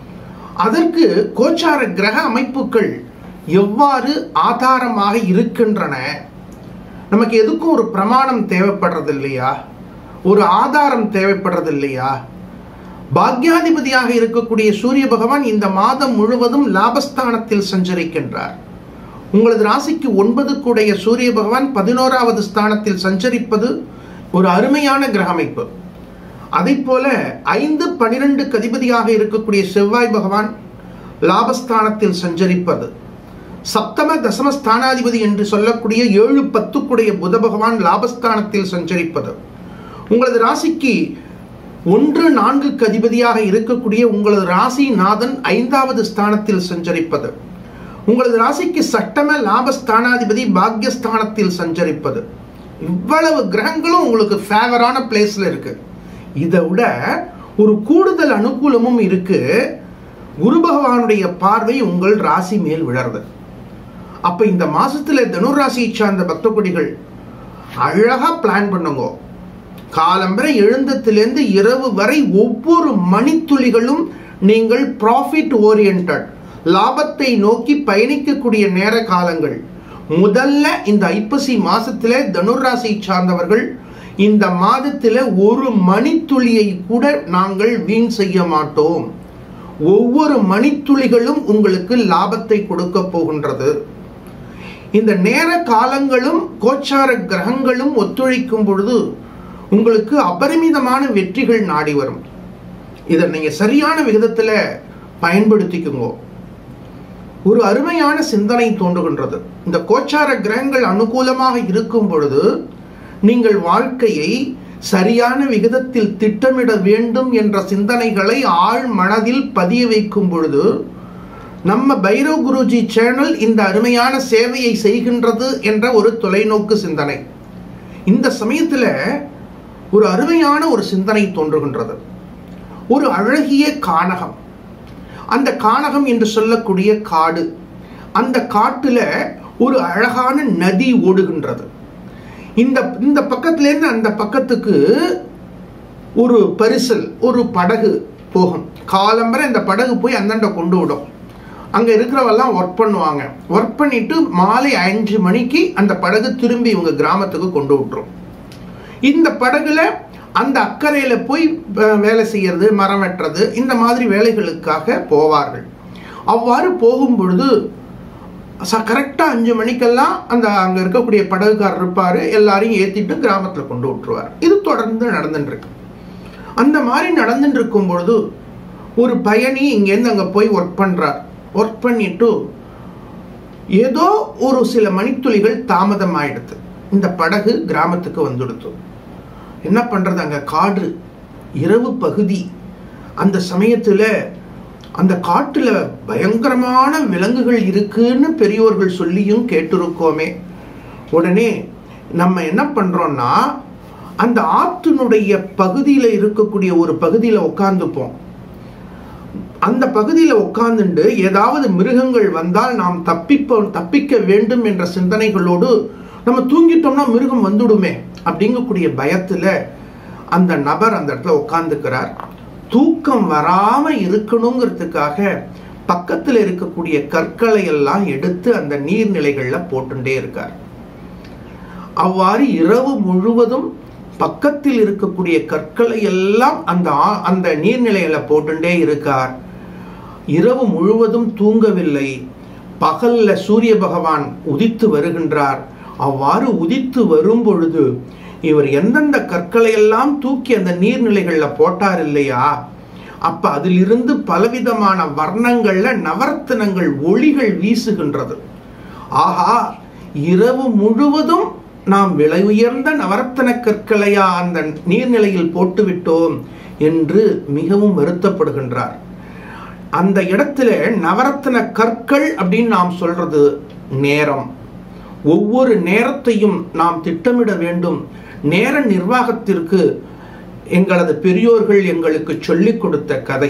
அதற்கு கோச்சார கிரக அமைப்புகள் எவ்வாறு ஆதாரமாக இருக்கின்றன நமக்கு எதுக்கும் ஒரு பிரமாணம் தேவைப்படுறது இல்லையா ஒரு ஆதாரம் தேவைப்படுறது இல்லையா பாக்யாதிபதியாக இருக்கக்கூடிய சூரிய பகவான் இந்த மாதம் முழுவதும் லாபஸ்தானத்தில் சஞ்சரிக்கின்றார் உங்களது ராசிக்கு ஒன்பது கூடைய சூரிய பகவான் பதினோராவது ஸ்தானத்தில் சஞ்சரிப்பது ஒரு அருமையான கிரக அமைப்பு அதை போல ஐந்து பனிரெண்டு கதிபதியாக இருக்கக்கூடிய செவ்வாய் பகவான் லாபஸ்தானத்தில் சஞ்சரிப்பது சப்தம தசம ஸ்தானாதிபதி என்று சொல்லக்கூடிய ஏழு பத்துக்குடைய புத பகவான் லாபஸ்தானத்தில் சஞ்சரிப்பது உங்களது ராசிக்கு ஒன்று நான்குக்கு அதிபதியாக இருக்கக்கூடிய உங்களது ராசி நாதன் ஐந்தாவது ஸ்தானத்தில் சஞ்சரிப்பது உங்களது ராசிக்கு சட்டம லாபஸ்தானாதிபதி பாக்யஸ்தானத்தில் சஞ்சரிப்பது இவ்வளவு கிரகங்களும் உங்களுக்கு ஃபேவரான பிளேஸ்ல இருக்கு இதை விட ஒரு கூடுதல் அனுகூலமும் இருக்கு குரு பகவானுடைய பார்வை உங்கள் ராசி மேல் விழறது அப்ப இந்த மாசத்துல தனுர் ராசியை சார்ந்த பக்த கொடிகள் அழகா பிளான் பண்ணுங்க காலம்பரை எழுந்தத்திலிருந்து இரவு வரை ஒவ்வொரு மணித்துளிகளும் நீங்கள் ப்ராஃபிட் ஓரியன்ட் லாபத்தை நோக்கி பயணிக்கக்கூடிய நேர காலங்கள் முதல்ல இந்த ஐப்பசி மாசத்துல தனுர் ராசி சார்ந்தவர்கள் இந்த மாதத்துல ஒரு மணித்துளியை கூட நாங்கள் வீண் செய்ய மாட்டோம் ஒவ்வொரு மணித்துளிகளும் உங்களுக்கு லாபத்தை கொடுக்க போகின்றது இந்த நேர காலங்களும் கோச்சார கிரகங்களும் ஒத்துழைக்கும் பொழுது உங்களுக்கு அபரிமிதமான வெற்றிகள் நாடி வரும் இதை நீங்க சரியான விகிதத்துல பயன்படுத்திக்குங்க ஒரு அருமையான சிந்தனை தோன்றுகின்றது இந்த கோச்சார கிரகங்கள் அனுகூலமாக இருக்கும் பொழுது நீங்கள் வாழ்க்கையை சரியான விகிதத்தில் திட்டமிட வேண்டும் என்ற சிந்தனைகளை ஆழ் மனதில் பதிய வைக்கும் பொழுது நம்ம பைரவ் குருஜி சேனல் இந்த அருமையான சேவையை செய்கின்றது என்ற ஒரு தொலைநோக்கு சிந்தனை இந்த சமயத்துல ஒரு அருமையான ஒரு சிந்தனை தோன்றுகின்றது ஒரு அழகிய கானகம் அந்த கானகம் என்று சொல்லக்கூடிய காடு அந்த காட்டுல ஒரு அழகான நதி ஓடுகின்றது இந்த இந்த பக்கத்திலேருந்து அந்த பக்கத்துக்கு ஒரு பரிசல் ஒரு படகு போகும் காலம்பரை இந்த படகு போய் அந்தாண்ட கொண்டு விடும் அங்க இருக்கிறவெல்லாம் ஒர்க் பண்ணுவாங்க ஒர்க் பண்ணிட்டு மாலை அஞ்சு மணிக்கு அந்த படகு திரும்பி இவங்க கிராமத்துக்கு கொண்டு விட்டுரும் இந்த படகுல அந்த அக்கறையில போய் அஹ், வேலை செய்யறது மரம் வெட்டுறது இந்த மாதிரி வேலைகளுக்காக போவார்கள் அவ்வாறு போகும் பொழுது கரெக்டாக அஞ்சு மணிக்கெல்லாம் அந்த அங்கே இருக்கக்கூடிய படகுக்காரர் இருப்பார் எல்லாரையும் ஏற்றிட்டு கிராமத்தில் கொண்டு விட்டுருவார் இது தொடர்ந்து நடந்துட்டு இருக்கு அந்த மாதிரி நடந்துட்டு இருக்கும் பொழுது ஒரு பயணி இங்கேருந்து அங்கே போய் ஒர்க் பண்ணுறார் ஒர்க் பண்ணிட்டு ஏதோ ஒரு சில மணித்துளிகள் தாமதம் ஆயிடுது இந்த படகு கிராமத்துக்கு வந்துடுத்து என்ன பண்றது அங்க காடு இரவு பகுதி அந்த சமயத்துல அந்த காட்டுல பயங்கரமான விலங்குகள் இருக்குன்னு பெரியோர்கள் சொல்லியும் கேட்டிருக்கோமே உடனே நம்ம என்ன பண்றோம்னா அந்த ஆற்றினுடைய பகுதியில இருக்கக்கூடிய ஒரு பகுதியில உட்காந்துப்போம் அந்த பகுதியில் உட்கார்ந்துண்டு ஏதாவது மிருகங்கள் வந்தால் நாம் தப்பிப்போம் தப்பிக்க வேண்டும் என்ற சிந்தனைகளோடு நம்ம தூங்கிட்டோம்னா மிருகம் வந்துடுமே அப்படிங்கக்கூடிய பயத்துல அந்த நபர் அந்த இடத்துல உட்கார்ந்துக்கிறார் தூக்கம் வராம இருக்கணுங்கிறதுக்காக பக்கத்தில் இருக்கக்கூடிய கற்களை எல்லாம் எடுத்து அந்த நீர்நிலைகள்ல போட்டுட்டே இருக்கார் அவ்வாறு இரவு முழுவதும் பக்கத்தில் இருக்கக்கூடிய கற்களை எல்லாம் அந்த ஆ- அந்த நீர்நிலையில போட்டுட்டே இருக்கார் இரவு முழுவதும் தூங்கவில்லை பகல்ல சூரிய பகவான் உதித்து வருகின்றார் அவ்வாறு உதித்து வரும் பொழுது இவர் எந்தெந்த கற்களை எல்லாம் தூக்கி அந்த நீர்நிலைகள்ல போட்டார் இல்லையா அப்ப அதிலிருந்து பலவிதமான வர்ணங்கள்ல நவரத்தினங்கள் ஒளிகள் வீசுகின்றது ஆஹா இரவு முழுவதும் நாம் விலை உயர்ந்த நவரத்தன கற்களையா அந்த நீர்நிலையில் போட்டுவிட்டோம் என்று மிகவும் வருத்தப்படுகின்றார் அந்த இடத்துல நவரத்தின கற்கள் அப்படின்னு நாம் சொல்றது நேரம் ஒவ்வொரு நேரத்தையும் நாம் திட்டமிட வேண்டும் நேர நிர்வாகத்திற்கு எங்களது பெரியோர்கள் எங்களுக்கு சொல்லிக் கொடுத்த கதை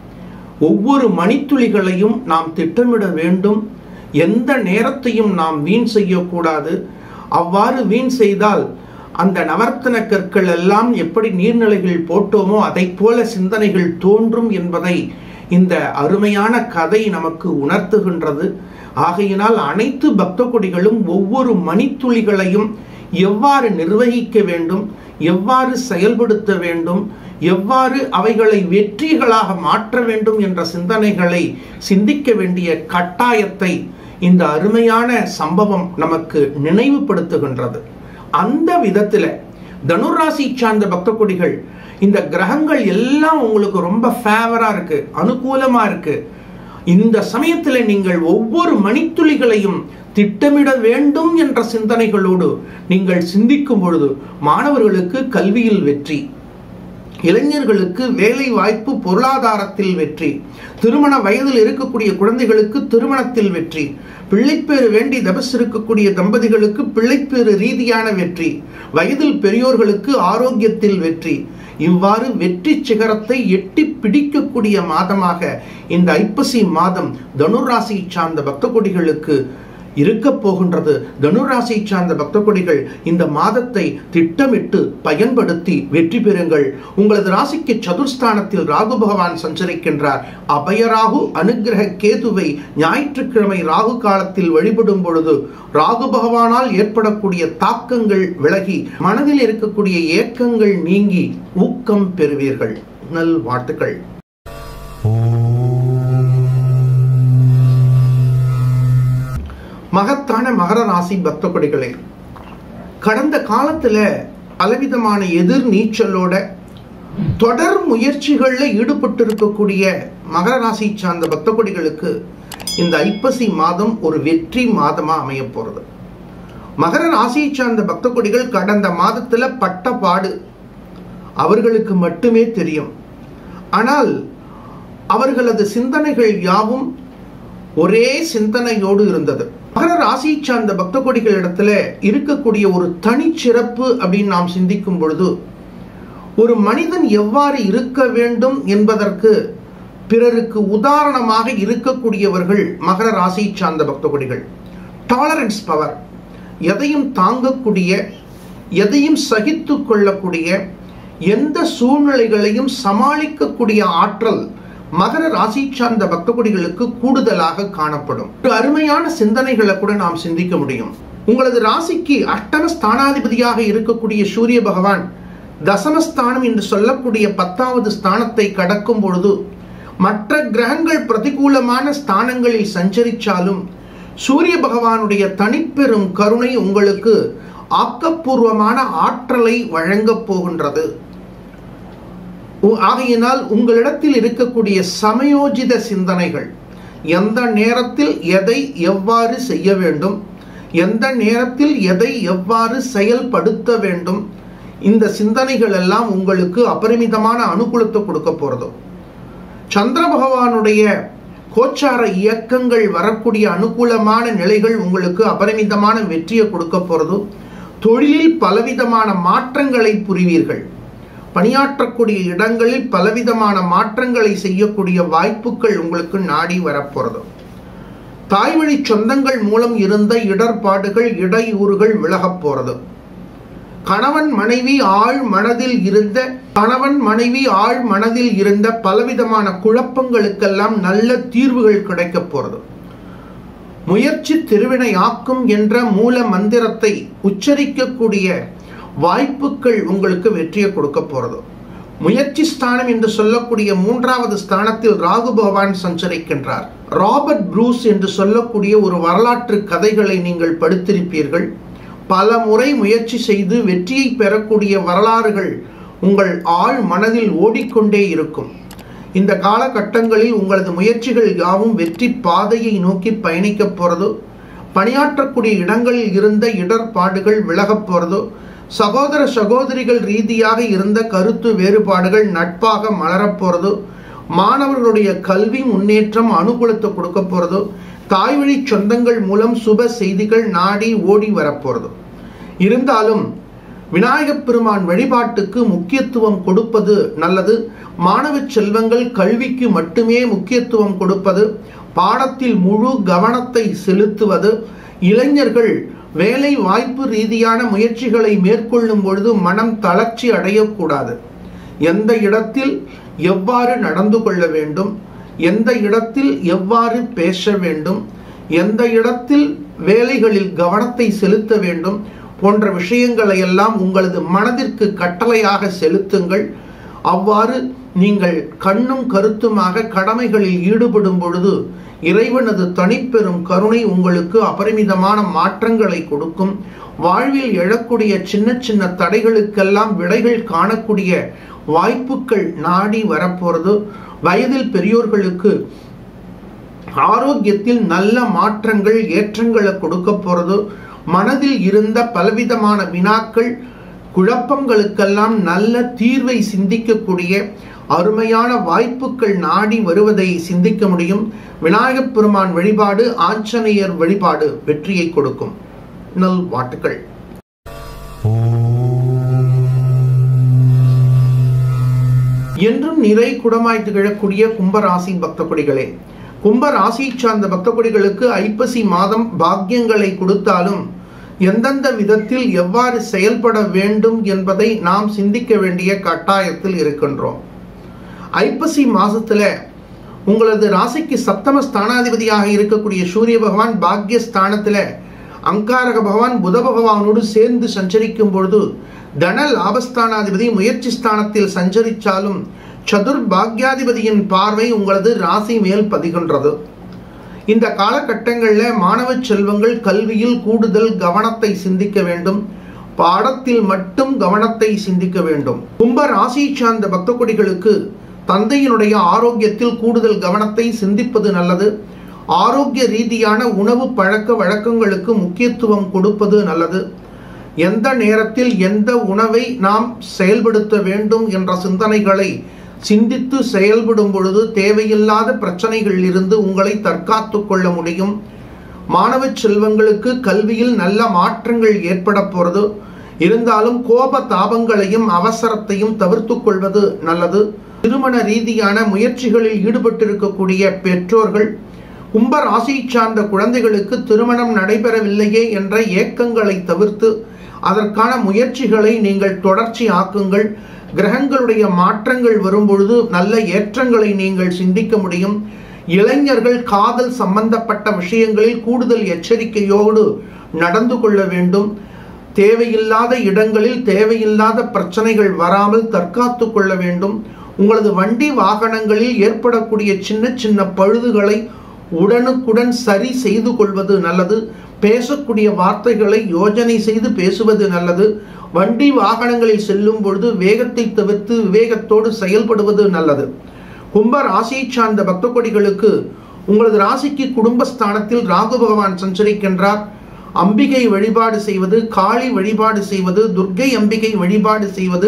ஒவ்வொரு மணித்துளிகளையும் நாம் திட்டமிட வேண்டும் எந்த நேரத்தையும் நாம் வீண் செய்யக்கூடாது அவ்வாறு வீண் செய்தால் அந்த நவர்த்தன கற்கள் எல்லாம் எப்படி நீர்நிலைகள் போட்டோமோ அதைப் போல சிந்தனைகள் தோன்றும் என்பதை இந்த அருமையான கதை நமக்கு உணர்த்துகின்றது ஆகையினால் அனைத்து பக்த கொடிகளும் ஒவ்வொரு மணித்துளிகளையும் எவ்வாறு நிர்வகிக்க வேண்டும் எவ்வாறு செயல்படுத்த வேண்டும் எவ்வாறு அவைகளை வெற்றிகளாக மாற்ற வேண்டும் என்ற சிந்தனைகளை சிந்திக்க வேண்டிய கட்டாயத்தை இந்த அருமையான சம்பவம் நமக்கு நினைவுபடுத்துகின்றது அந்த விதத்தில் தனுராசி சார்ந்த பக்த கொடிகள் இந்த கிரகங்கள் எல்லாம் உங்களுக்கு ரொம்ப ஃபேவரா இருக்கு அனுகூலமா இருக்கு இந்த சமயத்தில் நீங்கள் ஒவ்வொரு மணித்துளிகளையும் திட்டமிட வேண்டும் என்ற சிந்தனைகளோடு நீங்கள் சிந்திக்கும் பொழுது மாணவர்களுக்கு கல்வியில் வெற்றி இளைஞர்களுக்கு வேலை வாய்ப்பு பொருளாதாரத்தில் வெற்றி திருமண வயதில் இருக்கக்கூடிய குழந்தைகளுக்கு திருமணத்தில் வெற்றி பிள்ளைப்பேறு வேண்டி தபஸ் இருக்கக்கூடிய தம்பதிகளுக்கு பிள்ளைப்பேறு ரீதியான வெற்றி வயதில் பெரியோர்களுக்கு ஆரோக்கியத்தில் வெற்றி இவ்வாறு வெற்றி சிகரத்தை எட்டி பிடிக்கக்கூடிய மாதமாக இந்த ஐப்பசி மாதம் தனுராசி சார்ந்த பக்த கொடிகளுக்கு இருக்க போகின்றது தனுராசி சார்ந்த பக்த கொடிகள் இந்த மாதத்தை திட்டமிட்டு பயன்படுத்தி வெற்றி பெறுங்கள் உங்களது ராசிக்கு சதுர்ஸ்தானத்தில் ராகு பகவான் சஞ்சரிக்கின்றார் அபயராகு அனுக்கிரக கேதுவை ஞாயிற்றுக்கிழமை ராகு காலத்தில் வழிபடும் பொழுது ராகு பகவானால் ஏற்படக்கூடிய தாக்கங்கள் விலகி மனதில் இருக்கக்கூடிய ஏக்கங்கள் நீங்கி ஊக்கம் பெறுவீர்கள் நல் வாழ்த்துக்கள் மகத்தான மகர ராசி பக்த கொடிகளே கடந்த காலத்துல பலவிதமான எதிர் நீச்சலோட தொடர் முயற்சிகளில் ஈடுபட்டு இருக்கக்கூடிய மகர ராசி சார்ந்த பக்த கொடிகளுக்கு இந்த ஐப்பசி மாதம் ஒரு வெற்றி மாதமா அமைய போறது மகர ராசியை சார்ந்த பக்த கொடிகள் கடந்த மாதத்துல பட்ட பாடு அவர்களுக்கு மட்டுமே தெரியும் ஆனால் அவர்களது சிந்தனைகள் யாவும் ஒரே சிந்தனையோடு இருந்தது மகர ராசியை சார்ந்த பக்த கொடிகள் இடத்துல இருக்கக்கூடிய ஒரு தனிச்சிறப்பு அப்படின்னு நாம் சிந்திக்கும் பொழுது ஒரு மனிதன் எவ்வாறு இருக்க வேண்டும் என்பதற்கு பிறருக்கு உதாரணமாக இருக்கக்கூடியவர்கள் மகர ராசியை சார்ந்த பக்த கொடிகள் டாலரன்ஸ் பவர் எதையும் தாங்கக்கூடிய எதையும் சகித்து கொள்ளக்கூடிய எந்த சூழ்நிலைகளையும் சமாளிக்கக்கூடிய ஆற்றல் மகர ராசி சார்ந்த பக்த கொடிகளுக்கு கூடுதலாக காணப்படும் ஒரு அருமையான சிந்தனைகளை கூட நாம் சிந்திக்க முடியும் உங்களது ராசிக்கு அஷ்டம ஸ்தானாதிபதியாக இருக்கக்கூடிய சூரிய பகவான் தசமஸ்தானம் என்று சொல்லக்கூடிய பத்தாவது ஸ்தானத்தை கடக்கும் பொழுது மற்ற கிரகங்கள் பிரதிகூலமான ஸ்தானங்களில் சஞ்சரித்தாலும் சூரிய பகவானுடைய தனிப்பெரும் கருணை உங்களுக்கு ஆக்கப்பூர்வமான ஆற்றலை வழங்கப் போகின்றது ஆகையினால் உங்களிடத்தில் இருக்கக்கூடிய சமயோஜித சிந்தனைகள் எந்த நேரத்தில் எதை எவ்வாறு செய்ய வேண்டும் எந்த நேரத்தில் எதை எவ்வாறு செயல்படுத்த வேண்டும் இந்த சிந்தனைகள் எல்லாம் உங்களுக்கு அபரிமிதமான அனுகூலத்தை கொடுக்க போறது சந்திர பகவானுடைய கோச்சார இயக்கங்கள் வரக்கூடிய அனுகூலமான நிலைகள் உங்களுக்கு அபரிமிதமான வெற்றியை கொடுக்க போறது தொழிலில் பலவிதமான மாற்றங்களை புரிவீர்கள் பணியாற்றக்கூடிய இடங்களில் பலவிதமான மாற்றங்களை செய்யக்கூடிய வாய்ப்புகள் உங்களுக்கு நாடி வரப்போறது தாய்வழி சொந்தங்கள் மூலம் இருந்த இடர்பாடுகள் இடையூறுகள் விலகப் போறது கணவன் மனைவி ஆழ் மனதில் இருந்த கணவன் மனைவி ஆழ் மனதில் இருந்த பலவிதமான குழப்பங்களுக்கெல்லாம் நல்ல தீர்வுகள் கிடைக்கப் போறது முயற்சி திருவினையாக்கும் என்ற மூல மந்திரத்தை உச்சரிக்கக்கூடிய வாய்ப்புகள் உங்களுக்கு வெற்றியை கொடுக்க போறது முயற்சி ஸ்தானம் என்று சொல்லக்கூடிய மூன்றாவது ஸ்தானத்தில் ராகு பகவான் சஞ்சரிக்கின்றார் ராபர்ட் ப்ரூஸ் என்று சொல்லக்கூடிய ஒரு வரலாற்று கதைகளை நீங்கள் படித்திருப்பீர்கள் பல முறை முயற்சி செய்து வெற்றியை பெறக்கூடிய வரலாறுகள் உங்கள் ஆழ் மனதில் ஓடிக்கொண்டே இருக்கும் இந்த காலகட்டங்களில் உங்களது முயற்சிகள் யாவும் வெற்றி பாதையை நோக்கி பயணிக்க போறது பணியாற்றக்கூடிய இடங்களில் இருந்த இடர்பாடுகள் விலகப் போறது சகோதர சகோதரிகள் ரீதியாக இருந்த கருத்து வேறுபாடுகள் நட்பாக மலரப் போறது மாணவர்களுடைய கல்வி முன்னேற்றம் அனுகூலத்தை கொடுக்க போறது தாய்வழி சொந்தங்கள் மூலம் சுப செய்திகள் நாடி ஓடி வரப்போறது இருந்தாலும் விநாயகப் பெருமான் வழிபாட்டுக்கு முக்கியத்துவம் கொடுப்பது நல்லது மாணவ செல்வங்கள் கல்விக்கு மட்டுமே முக்கியத்துவம் கொடுப்பது பாடத்தில் முழு கவனத்தை செலுத்துவது இளைஞர்கள் வேலை வாய்ப்பு ரீதியான முயற்சிகளை மேற்கொள்ளும் பொழுது மனம் தளர்ச்சி அடையக்கூடாது எந்த இடத்தில் எவ்வாறு நடந்து கொள்ள வேண்டும் எந்த இடத்தில் எவ்வாறு பேச வேண்டும் எந்த இடத்தில் வேலைகளில் கவனத்தை செலுத்த வேண்டும் போன்ற விஷயங்களை எல்லாம் உங்களது மனதிற்கு கட்டளையாக செலுத்துங்கள் அவ்வாறு நீங்கள் கண்ணும் கருத்துமாக கடமைகளில் ஈடுபடும் பொழுது இறைவனது தனிப்பெரும் கருணை உங்களுக்கு அபரிமிதமான மாற்றங்களை கொடுக்கும் வாழ்வில் எழக்கூடிய சின்ன சின்ன தடைகளுக்கெல்லாம் விடைகள் காணக்கூடிய வாய்ப்புகள் நாடி வரப்போறது வயதில் பெரியோர்களுக்கு ஆரோக்கியத்தில் நல்ல மாற்றங்கள் ஏற்றங்களை கொடுக்க போறது மனதில் இருந்த பலவிதமான வினாக்கள் குழப்பங்களுக்கெல்லாம் நல்ல தீர்வை சிந்திக்கக்கூடிய அருமையான வாய்ப்புகள் நாடி வருவதை சிந்திக்க முடியும் விநாயகப் பெருமான் வழிபாடு ஆஞ்சநேயர் வழிபாடு வெற்றியை கொடுக்கும் நல் வாட்டுகள் என்றும் நிறை குடமாய் திகழக்கூடிய கும்பராசி பக்த கொடிகளே கும்ப ராசி சார்ந்த பக்த கொடிகளுக்கு ஐப்பசி மாதம் பாக்கியங்களை கொடுத்தாலும் எந்தெந்த விதத்தில் எவ்வாறு செயல்பட வேண்டும் என்பதை நாம் சிந்திக்க வேண்டிய கட்டாயத்தில் இருக்கின்றோம் ஐப்பசி மாசத்துல உங்களது ராசிக்கு சப்தம ஸ்தானாதிபதியாக இருக்கக்கூடிய சூரிய பகவான் பாக்ய ஸ்தானத்துல அங்காரக பகவான் புத பகவானோடு சேர்ந்து சஞ்சரிக்கும் பொழுது தன லாபஸ்தானாதிபதி முயற்சி ஸ்தானத்தில் சஞ்சரித்தாலும் சதுர் பாக்யாதிபதியின் பார்வை உங்களது ராசி மேல் பதிகின்றது இந்த காலகட்டங்களில் மாணவ செல்வங்கள் கல்வியில் கூடுதல் கவனத்தை சிந்திக்க வேண்டும் பாடத்தில் மட்டும் கவனத்தை சிந்திக்க வேண்டும் கும்ப ராசியை சார்ந்த பக்த கொடிகளுக்கு தந்தையினுடைய ஆரோக்கியத்தில் கூடுதல் கவனத்தை சிந்திப்பது நல்லது ஆரோக்கிய ரீதியான உணவு பழக்க வழக்கங்களுக்கு முக்கியத்துவம் கொடுப்பது நல்லது எந்த நேரத்தில் எந்த உணவை நாம் செயல்படுத்த வேண்டும் என்ற சிந்தனைகளை சிந்தித்து செயல்படும் பொழுது தேவையில்லாத பிரச்சனைகளில் இருந்து உங்களை தற்காத்து கொள்ள முடியும் மாணவ செல்வங்களுக்கு கல்வியில் நல்ல மாற்றங்கள் ஏற்பட போறது இருந்தாலும் கோப தாபங்களையும் அவசரத்தையும் தவிர்த்து கொள்வது நல்லது திருமண ரீதியான முயற்சிகளில் ஈடுபட்டிருக்கக்கூடிய பெற்றோர்கள் கும்ப ராசியை சார்ந்த குழந்தைகளுக்கு திருமணம் நடைபெறவில்லையே என்ற ஏக்கங்களை தவிர்த்து அதற்கான முயற்சிகளை நீங்கள் தொடர்ச்சி ஆக்குங்கள் கிரகங்களுடைய மாற்றங்கள் வரும்பொழுது நல்ல ஏற்றங்களை நீங்கள் சிந்திக்க முடியும் இளைஞர்கள் காதல் சம்பந்தப்பட்ட விஷயங்களில் கூடுதல் எச்சரிக்கையோடு நடந்து கொள்ள வேண்டும் தேவையில்லாத இடங்களில் தேவையில்லாத பிரச்சனைகள் வராமல் தற்காத்து கொள்ள வேண்டும் உங்களது வண்டி வாகனங்களில் ஏற்படக்கூடிய சின்ன சின்ன பழுதுகளை உடனுக்குடன் சரி செய்து கொள்வது நல்லது பேசக்கூடிய வார்த்தைகளை யோஜனை செய்து பேசுவது நல்லது வண்டி வாகனங்களில் செல்லும் பொழுது வேகத்தை தவிர்த்து விவேகத்தோடு செயல்படுவது நல்லது கும்ப ராசியை சார்ந்த பக்த கொடிகளுக்கு உங்களது ராசிக்கு குடும்பஸ்தானத்தில் ராகு பகவான் சஞ்சரிக்கின்றார் அம்பிகை வழிபாடு செய்வது காளி வழிபாடு செய்வது துர்க்கை அம்பிகை வழிபாடு செய்வது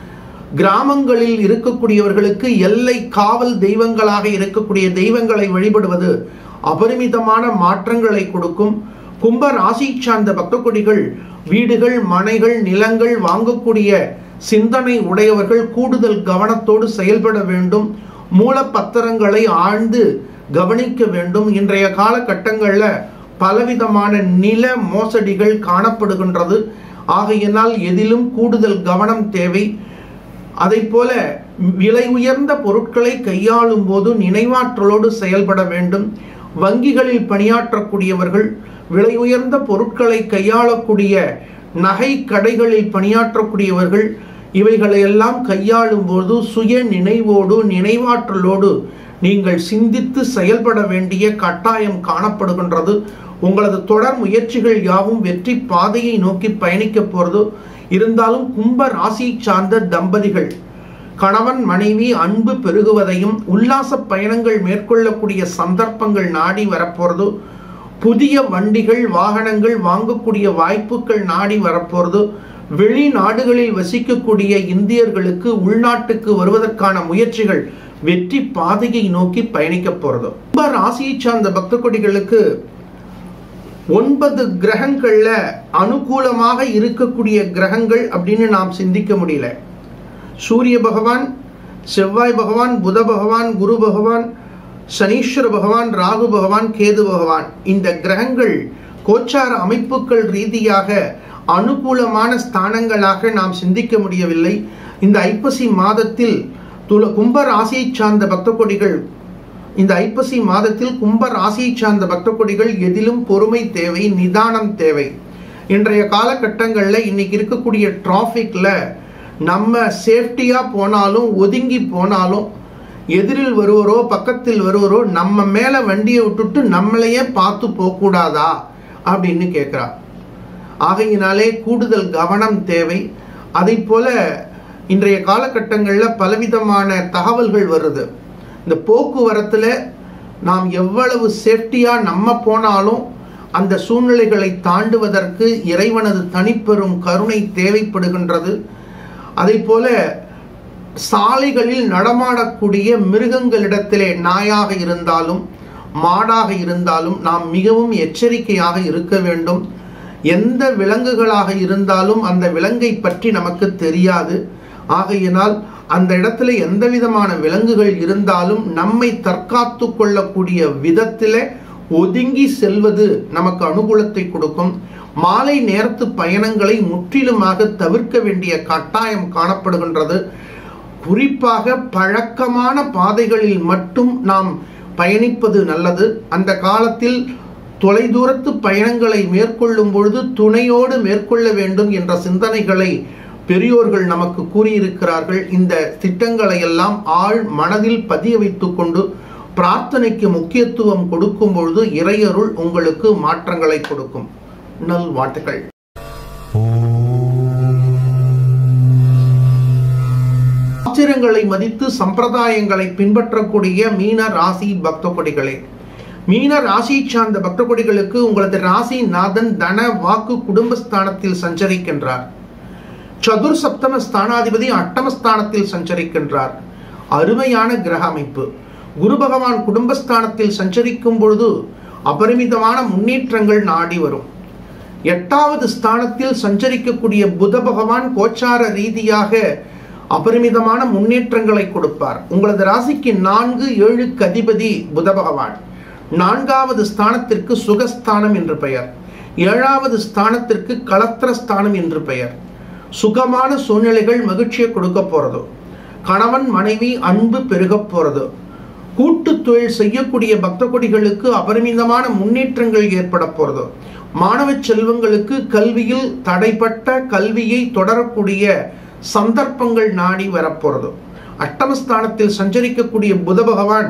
கிராமங்களில் இருக்கக்கூடியவர்களுக்கு எல்லை காவல் தெய்வங்களாக இருக்கக்கூடிய தெய்வங்களை வழிபடுவது அபரிமிதமான மாற்றங்களை கொடுக்கும் கும்ப ராசி சார்ந்த பக்த கொடிகள் வீடுகள் மனைகள் நிலங்கள் வாங்கக்கூடிய சிந்தனை உடையவர்கள் கூடுதல் கவனத்தோடு செயல்பட வேண்டும் மூலப்பத்திரங்களை ஆழ்ந்து கவனிக்க வேண்டும் இன்றைய காலகட்டங்களில் பலவிதமான நில மோசடிகள் காணப்படுகின்றது ஆகையினால் எதிலும் கூடுதல் கவனம் தேவை அதை போல விலை உயர்ந்த பொருட்களை கையாளும் போது நினைவாற்றலோடு செயல்பட வேண்டும் வங்கிகளில் பணியாற்றக்கூடியவர்கள் விலை உயர்ந்த பொருட்களை கையாளக்கூடிய நகை கடைகளில் பணியாற்றக்கூடியவர்கள் இவைகளையெல்லாம் கையாளும் போது சுய நினைவோடு நினைவாற்றலோடு நீங்கள் சிந்தித்து செயல்பட வேண்டிய கட்டாயம் காணப்படுகின்றது உங்களது தொடர் முயற்சிகள் யாவும் வெற்றி பாதையை நோக்கி பயணிக்க போறது இருந்தாலும் கும்ப ராசி சார்ந்த தம்பதிகள் கணவன் மனைவி அன்பு பெருகுவதையும் உல்லாச பயணங்கள் மேற்கொள்ளக்கூடிய சந்தர்ப்பங்கள் நாடி வரப்போறது புதிய வண்டிகள் வாகனங்கள் வாங்கக்கூடிய வாய்ப்புகள் நாடி வரப்போறது வெளிநாடுகளில் வசிக்கக்கூடிய இந்தியர்களுக்கு உள்நாட்டுக்கு வருவதற்கான முயற்சிகள் வெற்றி பாதையை நோக்கி பயணிக்க போறது கும்ப ராசியை சார்ந்த பக்த கொடிகளுக்கு ஒன்பது கிரகங்கள்ல அனுகூலமாக இருக்கக்கூடிய கிரகங்கள் அப்படின்னு நாம் சிந்திக்க முடியல சூரிய பகவான் செவ்வாய் பகவான் புத பகவான் குரு பகவான் சனீஸ்வர பகவான் ராகு பகவான் கேது பகவான் இந்த கிரகங்கள் கோச்சார அமைப்புகள் ரீதியாக அனுகூலமான ஸ்தானங்களாக நாம் சிந்திக்க முடியவில்லை இந்த ஐப்பசி மாதத்தில் துல கும்ப ராசியை சார்ந்த பக்த கொடிகள் இந்த ஐப்பசி மாதத்தில் கும்ப ராசியை சார்ந்த பக்த கொடிகள் எதிலும் பொறுமை தேவை நிதானம் தேவை இன்றைய காலகட்டங்களில் இன்னைக்கு இருக்கக்கூடிய டிராஃபிக்ல நம்ம சேஃப்டியா போனாலும் ஒதுங்கி போனாலும் எதிரில் வருவரோ பக்கத்தில் வருவரோ நம்ம மேல வண்டியை விட்டுட்டு நம்மளையே பார்த்து போகக்கூடாதா அப்படின்னு கேட்குறா ஆகையினாலே கூடுதல் கவனம் தேவை அதை போல இன்றைய காலகட்டங்களில் பலவிதமான தகவல்கள் வருது இந்த போக்குவரத்தில் நாம் எவ்வளவு சேஃப்டியாக நம்ம போனாலும் அந்த சூழ்நிலைகளை தாண்டுவதற்கு இறைவனது தனிப்பெரும் கருணை தேவைப்படுகின்றது அதை போல சாலைகளில் நடமாடக்கூடிய மிருகங்களிடத்திலே நாயாக இருந்தாலும் மாடாக இருந்தாலும் நாம் மிகவும் எச்சரிக்கையாக இருக்க வேண்டும் எந்த விலங்குகளாக இருந்தாலும் அந்த விலங்கை பற்றி நமக்கு தெரியாது ஆகையினால் அந்த இடத்துல எந்த விதமான விலங்குகள் இருந்தாலும் நம்மை தற்காத்து கொள்ளக்கூடிய விதத்தில் ஒதுங்கி செல்வது நமக்கு அனுகூலத்தை கொடுக்கும் மாலை நேரத்து பயணங்களை முற்றிலுமாக தவிர்க்க வேண்டிய கட்டாயம் காணப்படுகின்றது குறிப்பாக பழக்கமான பாதைகளில் மட்டும் நாம் பயணிப்பது நல்லது அந்த காலத்தில் தொலைதூரத்து பயணங்களை மேற்கொள்ளும் பொழுது துணையோடு மேற்கொள்ள வேண்டும் என்ற சிந்தனைகளை பெரியோர்கள் நமக்கு கூறியிருக்கிறார்கள் இந்த திட்டங்களை எல்லாம் ஆழ் மனதில் பதிய வைத்துக் கொண்டு பிரார்த்தனைக்கு முக்கியத்துவம் கொடுக்கும் பொழுது இறையருள் உங்களுக்கு மாற்றங்களை கொடுக்கும் நல்வாழ்த்துக்கள் ஆச்சரியங்களை மதித்து சம்பிரதாயங்களை பின்பற்றக்கூடிய மீன ராசி பக்த கொடிகளே மீன ராசி சார்ந்த பக்த கொடிகளுக்கு உங்களது ராசி நாதன் தன வாக்கு குடும்பஸ்தானத்தில் சஞ்சரிக்கின்றார் சதுர் சப்தம ஸ்தானாதிபதி அட்டமஸ்தானத்தில் சஞ்சரிக்கின்றார் அருமையான கிரக அமைப்பு குரு பகவான் குடும்பஸ்தானத்தில் சஞ்சரிக்கும் பொழுது அபரிமிதமான முன்னேற்றங்கள் நாடி வரும் எட்டாவது ஸ்தானத்தில் சஞ்சரிக்கக்கூடிய புத பகவான் கோச்சார ரீதியாக அபரிமிதமான முன்னேற்றங்களை கொடுப்பார் உங்களது ராசிக்கு நான்கு ஏழுக்கு அதிபதி புத பகவான் நான்காவது ஸ்தானத்திற்கு சுகஸ்தானம் என்று பெயர் ஏழாவது ஸ்தானத்திற்கு கலத்திரஸ்தானம் என்று பெயர் சுகமான சூழ்நிலைகள் மகிழ்ச்சியை கொடுக்க போறது கணவன் மனைவி அன்பு பெருக போறது கூட்டு தொழில் செய்யக்கூடிய பக்த கொடிகளுக்கு அபரிமிதமான முன்னேற்றங்கள் ஏற்பட போறது மாணவ செல்வங்களுக்கு கல்வியில் தடைப்பட்ட கல்வியை தொடரக்கூடிய சந்தர்ப்பங்கள் நாடி வரப்போறது அஷ்டமஸ்தானத்தில் சஞ்சரிக்கக்கூடிய புத பகவான்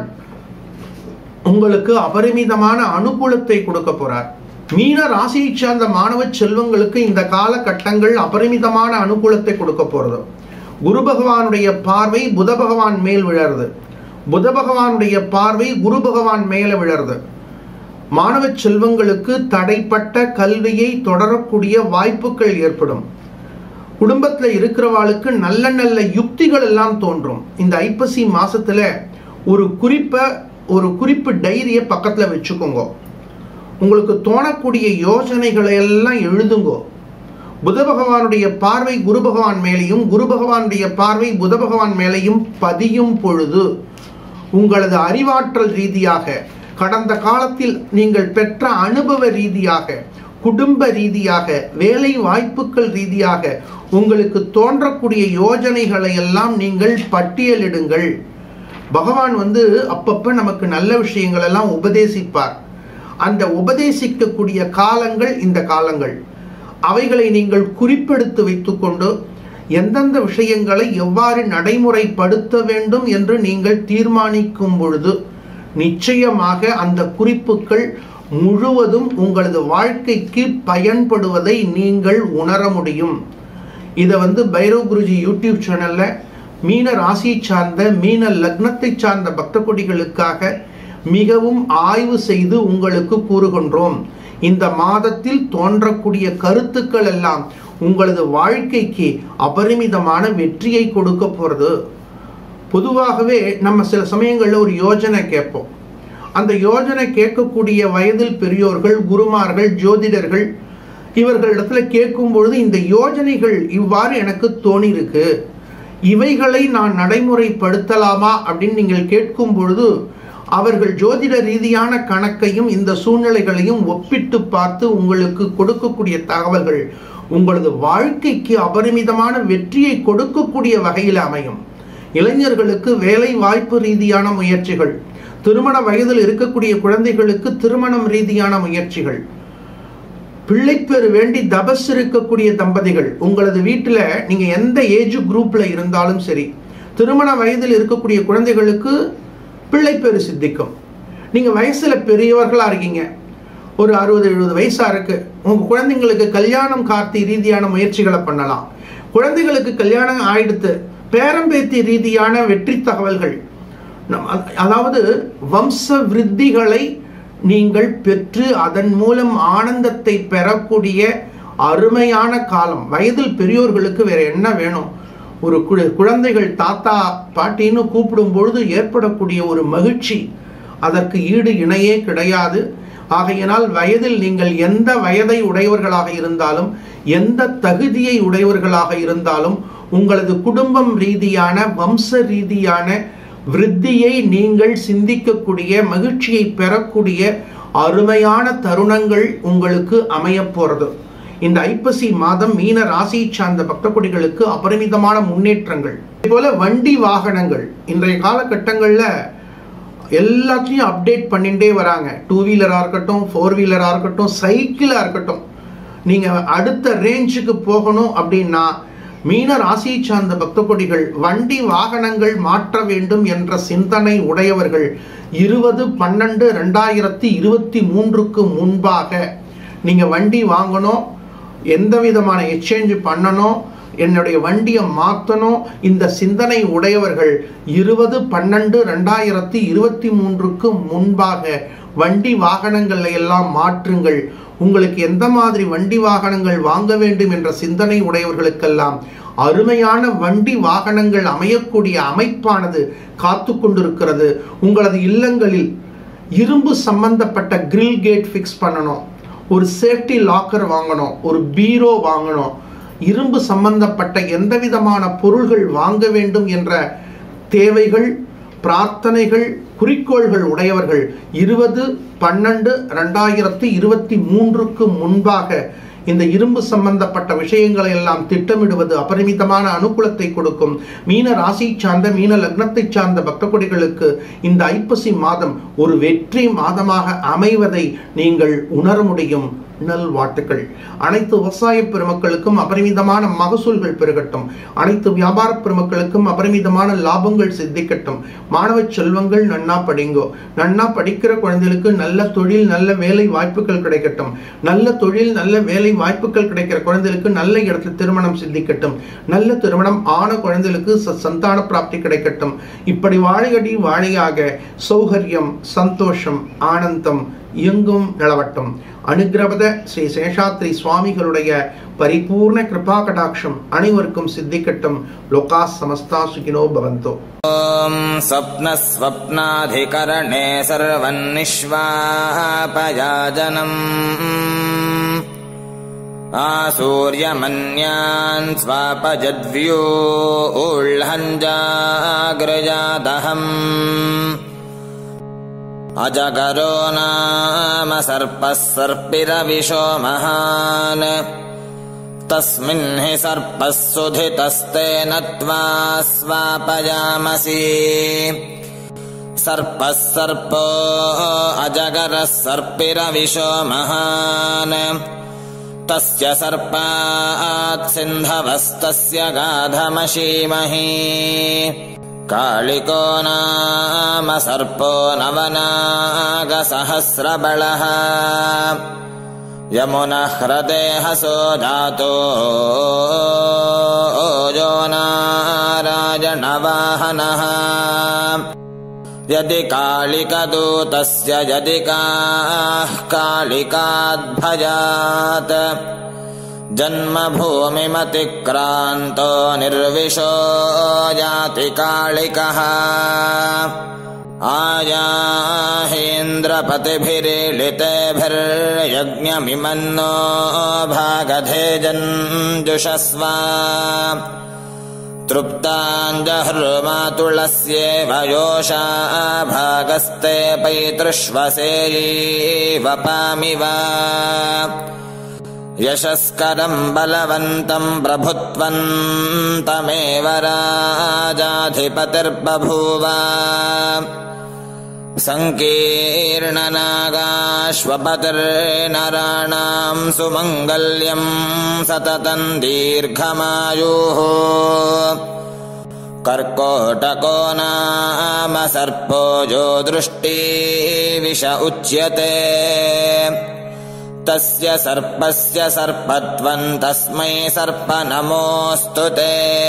உங்களுக்கு அபரிமிதமான அனுகூலத்தை கொடுக்க போறார் மீன ராசியை சார்ந்த மாணவ செல்வங்களுக்கு இந்த காலகட்டங்கள் அபரிமிதமான அனுகூலத்தை கொடுக்க போறது குரு பகவானுடைய பார்வை புத பகவான் மேல் விழருது புத பகவானுடைய பார்வை குரு பகவான் மேல விழருது மாணவ செல்வங்களுக்கு தடைப்பட்ட கல்வியை தொடரக்கூடிய வாய்ப்புகள் ஏற்படும் குடும்பத்துல இருக்கிறவாளுக்கு நல்ல நல்ல யுக்திகள் எல்லாம் தோன்றும் இந்த ஐப்பசி மாசத்துல ஒரு குறிப்பை ஒரு குறிப்பு டைரியை பக்கத்துல வச்சுக்கோங்க உங்களுக்கு தோணக்கூடிய யோசனைகளை எல்லாம் எழுதுங்கோ புத பகவானுடைய பார்வை குரு பகவான் மேலேயும் குரு பகவானுடைய பார்வை புத பகவான் மேலேயும் பதியும் பொழுது உங்களது அறிவாற்றல் ரீதியாக கடந்த காலத்தில் நீங்கள் பெற்ற அனுபவ ரீதியாக குடும்ப ரீதியாக வேலை வாய்ப்புகள் ரீதியாக உங்களுக்கு தோன்றக்கூடிய யோஜனைகளை எல்லாம் நீங்கள் பட்டியலிடுங்கள் பகவான் வந்து அப்பப்ப நமக்கு நல்ல விஷயங்கள் எல்லாம் உபதேசிப்பார் அந்த உபதேசிக்கக்கூடிய காலங்கள் இந்த காலங்கள் அவைகளை நீங்கள் குறிப்பெடுத்து வைத்துக்கொண்டு எந்தெந்த விஷயங்களை எவ்வாறு நடைமுறைப்படுத்த வேண்டும் என்று நீங்கள் தீர்மானிக்கும் பொழுது நிச்சயமாக அந்த குறிப்புகள் முழுவதும் உங்களது வாழ்க்கைக்கு பயன்படுவதை நீங்கள் உணர முடியும் இதை வந்து பைரவ் குருஜி யூடியூப் சேனல்ல மீன ராசியை சார்ந்த மீன லக்னத்தை சார்ந்த பக்த கொடிகளுக்காக மிகவும் ஆய்வு செய்து உங்களுக்கு கூறுகின்றோம் இந்த மாதத்தில் தோன்றக்கூடிய கருத்துக்கள் எல்லாம் உங்களது வாழ்க்கைக்கு அபரிமிதமான வெற்றியை கொடுக்க போறது பொதுவாகவே நம்ம சில சமயங்களில் ஒரு யோஜனை கேட்போம் அந்த யோஜனை கேட்கக்கூடிய வயதில் பெரியோர்கள் குருமார்கள் ஜோதிடர்கள் இவர்களிடத்துல கேட்கும் பொழுது இந்த யோஜனைகள் இவ்வாறு எனக்கு தோணிருக்கு இவைகளை நான் நடைமுறைப்படுத்தலாமா அப்படின்னு நீங்கள் கேட்கும் பொழுது அவர்கள் ஜோதிட ரீதியான கணக்கையும் இந்த சூழ்நிலைகளையும் ஒப்பிட்டு பார்த்து உங்களுக்கு கொடுக்கக்கூடிய தகவல்கள் உங்களது வாழ்க்கைக்கு அபரிமிதமான வெற்றியை கொடுக்கக்கூடிய வகையில் அமையும் இளைஞர்களுக்கு வேலை வாய்ப்பு ரீதியான முயற்சிகள் திருமண வயதில் இருக்கக்கூடிய குழந்தைகளுக்கு திருமணம் ரீதியான முயற்சிகள் பிள்ளைப்பேறு வேண்டி தபஸ் இருக்கக்கூடிய தம்பதிகள் உங்களது வீட்டில் நீங்க எந்த ஏஜ் குரூப்ல இருந்தாலும் சரி திருமண வயதில் இருக்கக்கூடிய குழந்தைகளுக்கு பிள்ளைப்பேறு சித்திக்கும் நீங்க வயசுல பெரியவர்களா இருக்கீங்க ஒரு அறுபது எழுபது வயசா இருக்கு உங்க குழந்தைங்களுக்கு கல்யாணம் கார்த்தி ரீதியான முயற்சிகளை பண்ணலாம் குழந்தைகளுக்கு கல்யாணம் ஆயிடுத்து பேரம்பேத்தி ரீதியான வெற்றி தகவல்கள் அதாவது வம்ச விருத்திகளை நீங்கள் பெற்று அதன் மூலம் ஆனந்தத்தை பெறக்கூடிய அருமையான காலம் வயதில் பெரியோர்களுக்கு வேற என்ன வேணும் ஒரு குழந்தைகள் தாத்தா பாட்டின்னு கூப்பிடும் பொழுது ஏற்படக்கூடிய ஒரு மகிழ்ச்சி அதற்கு ஈடு இணையே கிடையாது ஆகையினால் வயதில் நீங்கள் எந்த வயதை உடையவர்களாக இருந்தாலும் எந்த தகுதியை உடையவர்களாக இருந்தாலும் உங்களது குடும்பம் ரீதியான வம்ச ரீதியான விருத்தியை நீங்கள் சிந்திக்கக்கூடிய மகிழ்ச்சியை பெறக்கூடிய அருமையான தருணங்கள் உங்களுக்கு அமைய போறது இந்த ஐப்பசி மாதம் மீன ராசியை சார்ந்த பக்த கொடிகளுக்கு அபரிமிதமான முன்னேற்றங்கள் போல வண்டி வாகனங்கள் இன்றைய காலகட்டங்களில் எல்லாத்தையும் அப்டேட் பண்ணிட்டே வராங்க டூ வீலராக இருக்கட்டும் ஃபோர் வீலராக இருக்கட்டும் சைக்கிளாக இருக்கட்டும் நீங்கள் அடுத்த ரேஞ்சுக்கு போகணும் அப்படின்னா மீன ராசியை சார்ந்த பக்த கொடிகள் வண்டி வாகனங்கள் மாற்ற வேண்டும் என்ற சிந்தனை உடையவர்கள் இருபது பன்னெண்டு ரெண்டாயிரத்தி இருபத்தி மூன்றுக்கு முன்பாக நீங்கள் வண்டி வாங்கணும் எந்த விதமான எக்ஸ்சேஞ்ச் பண்ணணும் என்னுடைய வண்டியை மாற்றணும் இந்த சிந்தனை உடையவர்கள் இருபது பன்னெண்டு ரெண்டாயிரத்தி இருபத்தி மூன்றுக்கு முன்பாக வண்டி வாகனங்களை எல்லாம் மாற்றுங்கள் உங்களுக்கு எந்த மாதிரி வண்டி வாகனங்கள் வாங்க வேண்டும் என்ற சிந்தனை உடையவர்களுக்கெல்லாம் அருமையான வண்டி வாகனங்கள் அமையக்கூடிய அமைப்பானது காத்து கொண்டிருக்கிறது உங்களது இல்லங்களில் இரும்பு சம்பந்தப்பட்ட கிரில் கேட் ஃபிக்ஸ் பண்ணணும் ஒரு சேஃப்டி லாக்கர் வாங்கணும் ஒரு பீரோ வாங்கணும் இரும்பு சம்பந்தப்பட்ட எந்த விதமான பொருள்கள் வாங்க வேண்டும் என்ற தேவைகள் பிரார்த்தனைகள் குறிக்கோள்கள் உடையவர்கள் இருபது பன்னெண்டு ரெண்டாயிரத்தி இருபத்தி மூன்றுக்கு முன்பாக இந்த இரும்பு சம்பந்தப்பட்ட விஷயங்களை எல்லாம் திட்டமிடுவது அபரிமிதமான அனுகூலத்தை கொடுக்கும் மீன ராசி சார்ந்த மீன லக்னத்தை சார்ந்த பக்த கொடிகளுக்கு இந்த ஐப்பசி மாதம் ஒரு வெற்றி மாதமாக அமைவதை நீங்கள் உணர முடியும் நல்வாழ்த்துக்கள் அனைத்து விவசாய பெருமக்களுக்கும் அபரிமிதமான மகசூல்கள் பெருகட்டும் அனைத்து வியாபார பெருமக்களுக்கும் அபரிமிதமான லாபங்கள் சித்திக்கட்டும் மாணவ செல்வங்கள் நன்னா படிங்கோ நன்னா படிக்கிற குழந்தைகளுக்கு நல்ல தொழில் நல்ல வேலை வாய்ப்புகள் கிடைக்கட்டும் நல்ல தொழில் நல்ல வேலை வாய்ப்புகள் கிடைக்கிற குழந்தைகளுக்கு நல்ல இடத்துல திருமணம் சித்திக்கட்டும் நல்ல திருமணம் ஆன குழந்தைகளுக்கு ச- சந்தான பிராப்தி கிடைக்கட்டும் இப்படி வாழையடி வாழையாக சௌகரியம் சந்தோஷம் ஆனந்தம் எங்கும் நிலவட்டும் அனுகிரபத ஸ்ரீ சேஷாத்ரி சுவாமிகளுடைய பரிபூர்ண கிருபா கடாட்சம் அனைவருக்கும் சித்திக்கட்டும் லோகா சமஸ்தா சுகினோ பவந்தோ ॐ स्वप्नस्वप्नाधिकरणे सर्वन्निष्वापयाजनम् आसूर्यमन्यान् स्वापजद्व्यो ऊह्लञ्जाग्रजादहम् अजगरो नाम सर्पः सर्पिरविशो महान् तस्मिन् हि सर्पः सुधितस्तेन त्वा स्वापयामसि सर्पः सर्पो अजगरः सर्पिरविशो महान् तस्य सर्पात् सिन्धवस्तस्य गाधमशीमहि कालिको नाम सर्पो नवनागसहस्रबलः यमुनह्रदेहसो धातो यो नारायणवाहनः यदि कालिकदूतस्य यदि काः कालिकाद्भजात् जन्मभूमिमतिक्रान्तो निर्विशो याति कालिकः आयाहेन्द्रपतिभिरीलितेभिर्यज्ञमिमन्नो भागधेजञ्जुषस्व तृप्ताञ्जहृमातुलस्येव योषा भागस्ते पैतृष्वसेयीवपामिव यशस्करम् बलवन्तम् प्रभुत्वन्तमेव राजाधिपतिर्बभूव सङ्कीर्णनागाश्वपतिर्नराणाम् सुमङ्गल्यम् सततम् दीर्घमायुः कर्कोटको नाम सर्पो जो दृष्टिविष उच्यते तस्य सर्पस्य सर्पत्वम् तस्मै सर्प नमोऽस्तु ते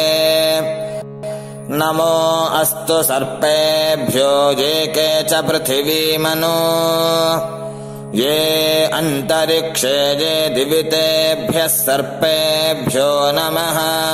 नमो अस्तु सर्पेभ्यो ये के च पृथिवीमनु ये अन्तरिक्षे ये दिवितेभ्यः सर्पेभ्यो नमः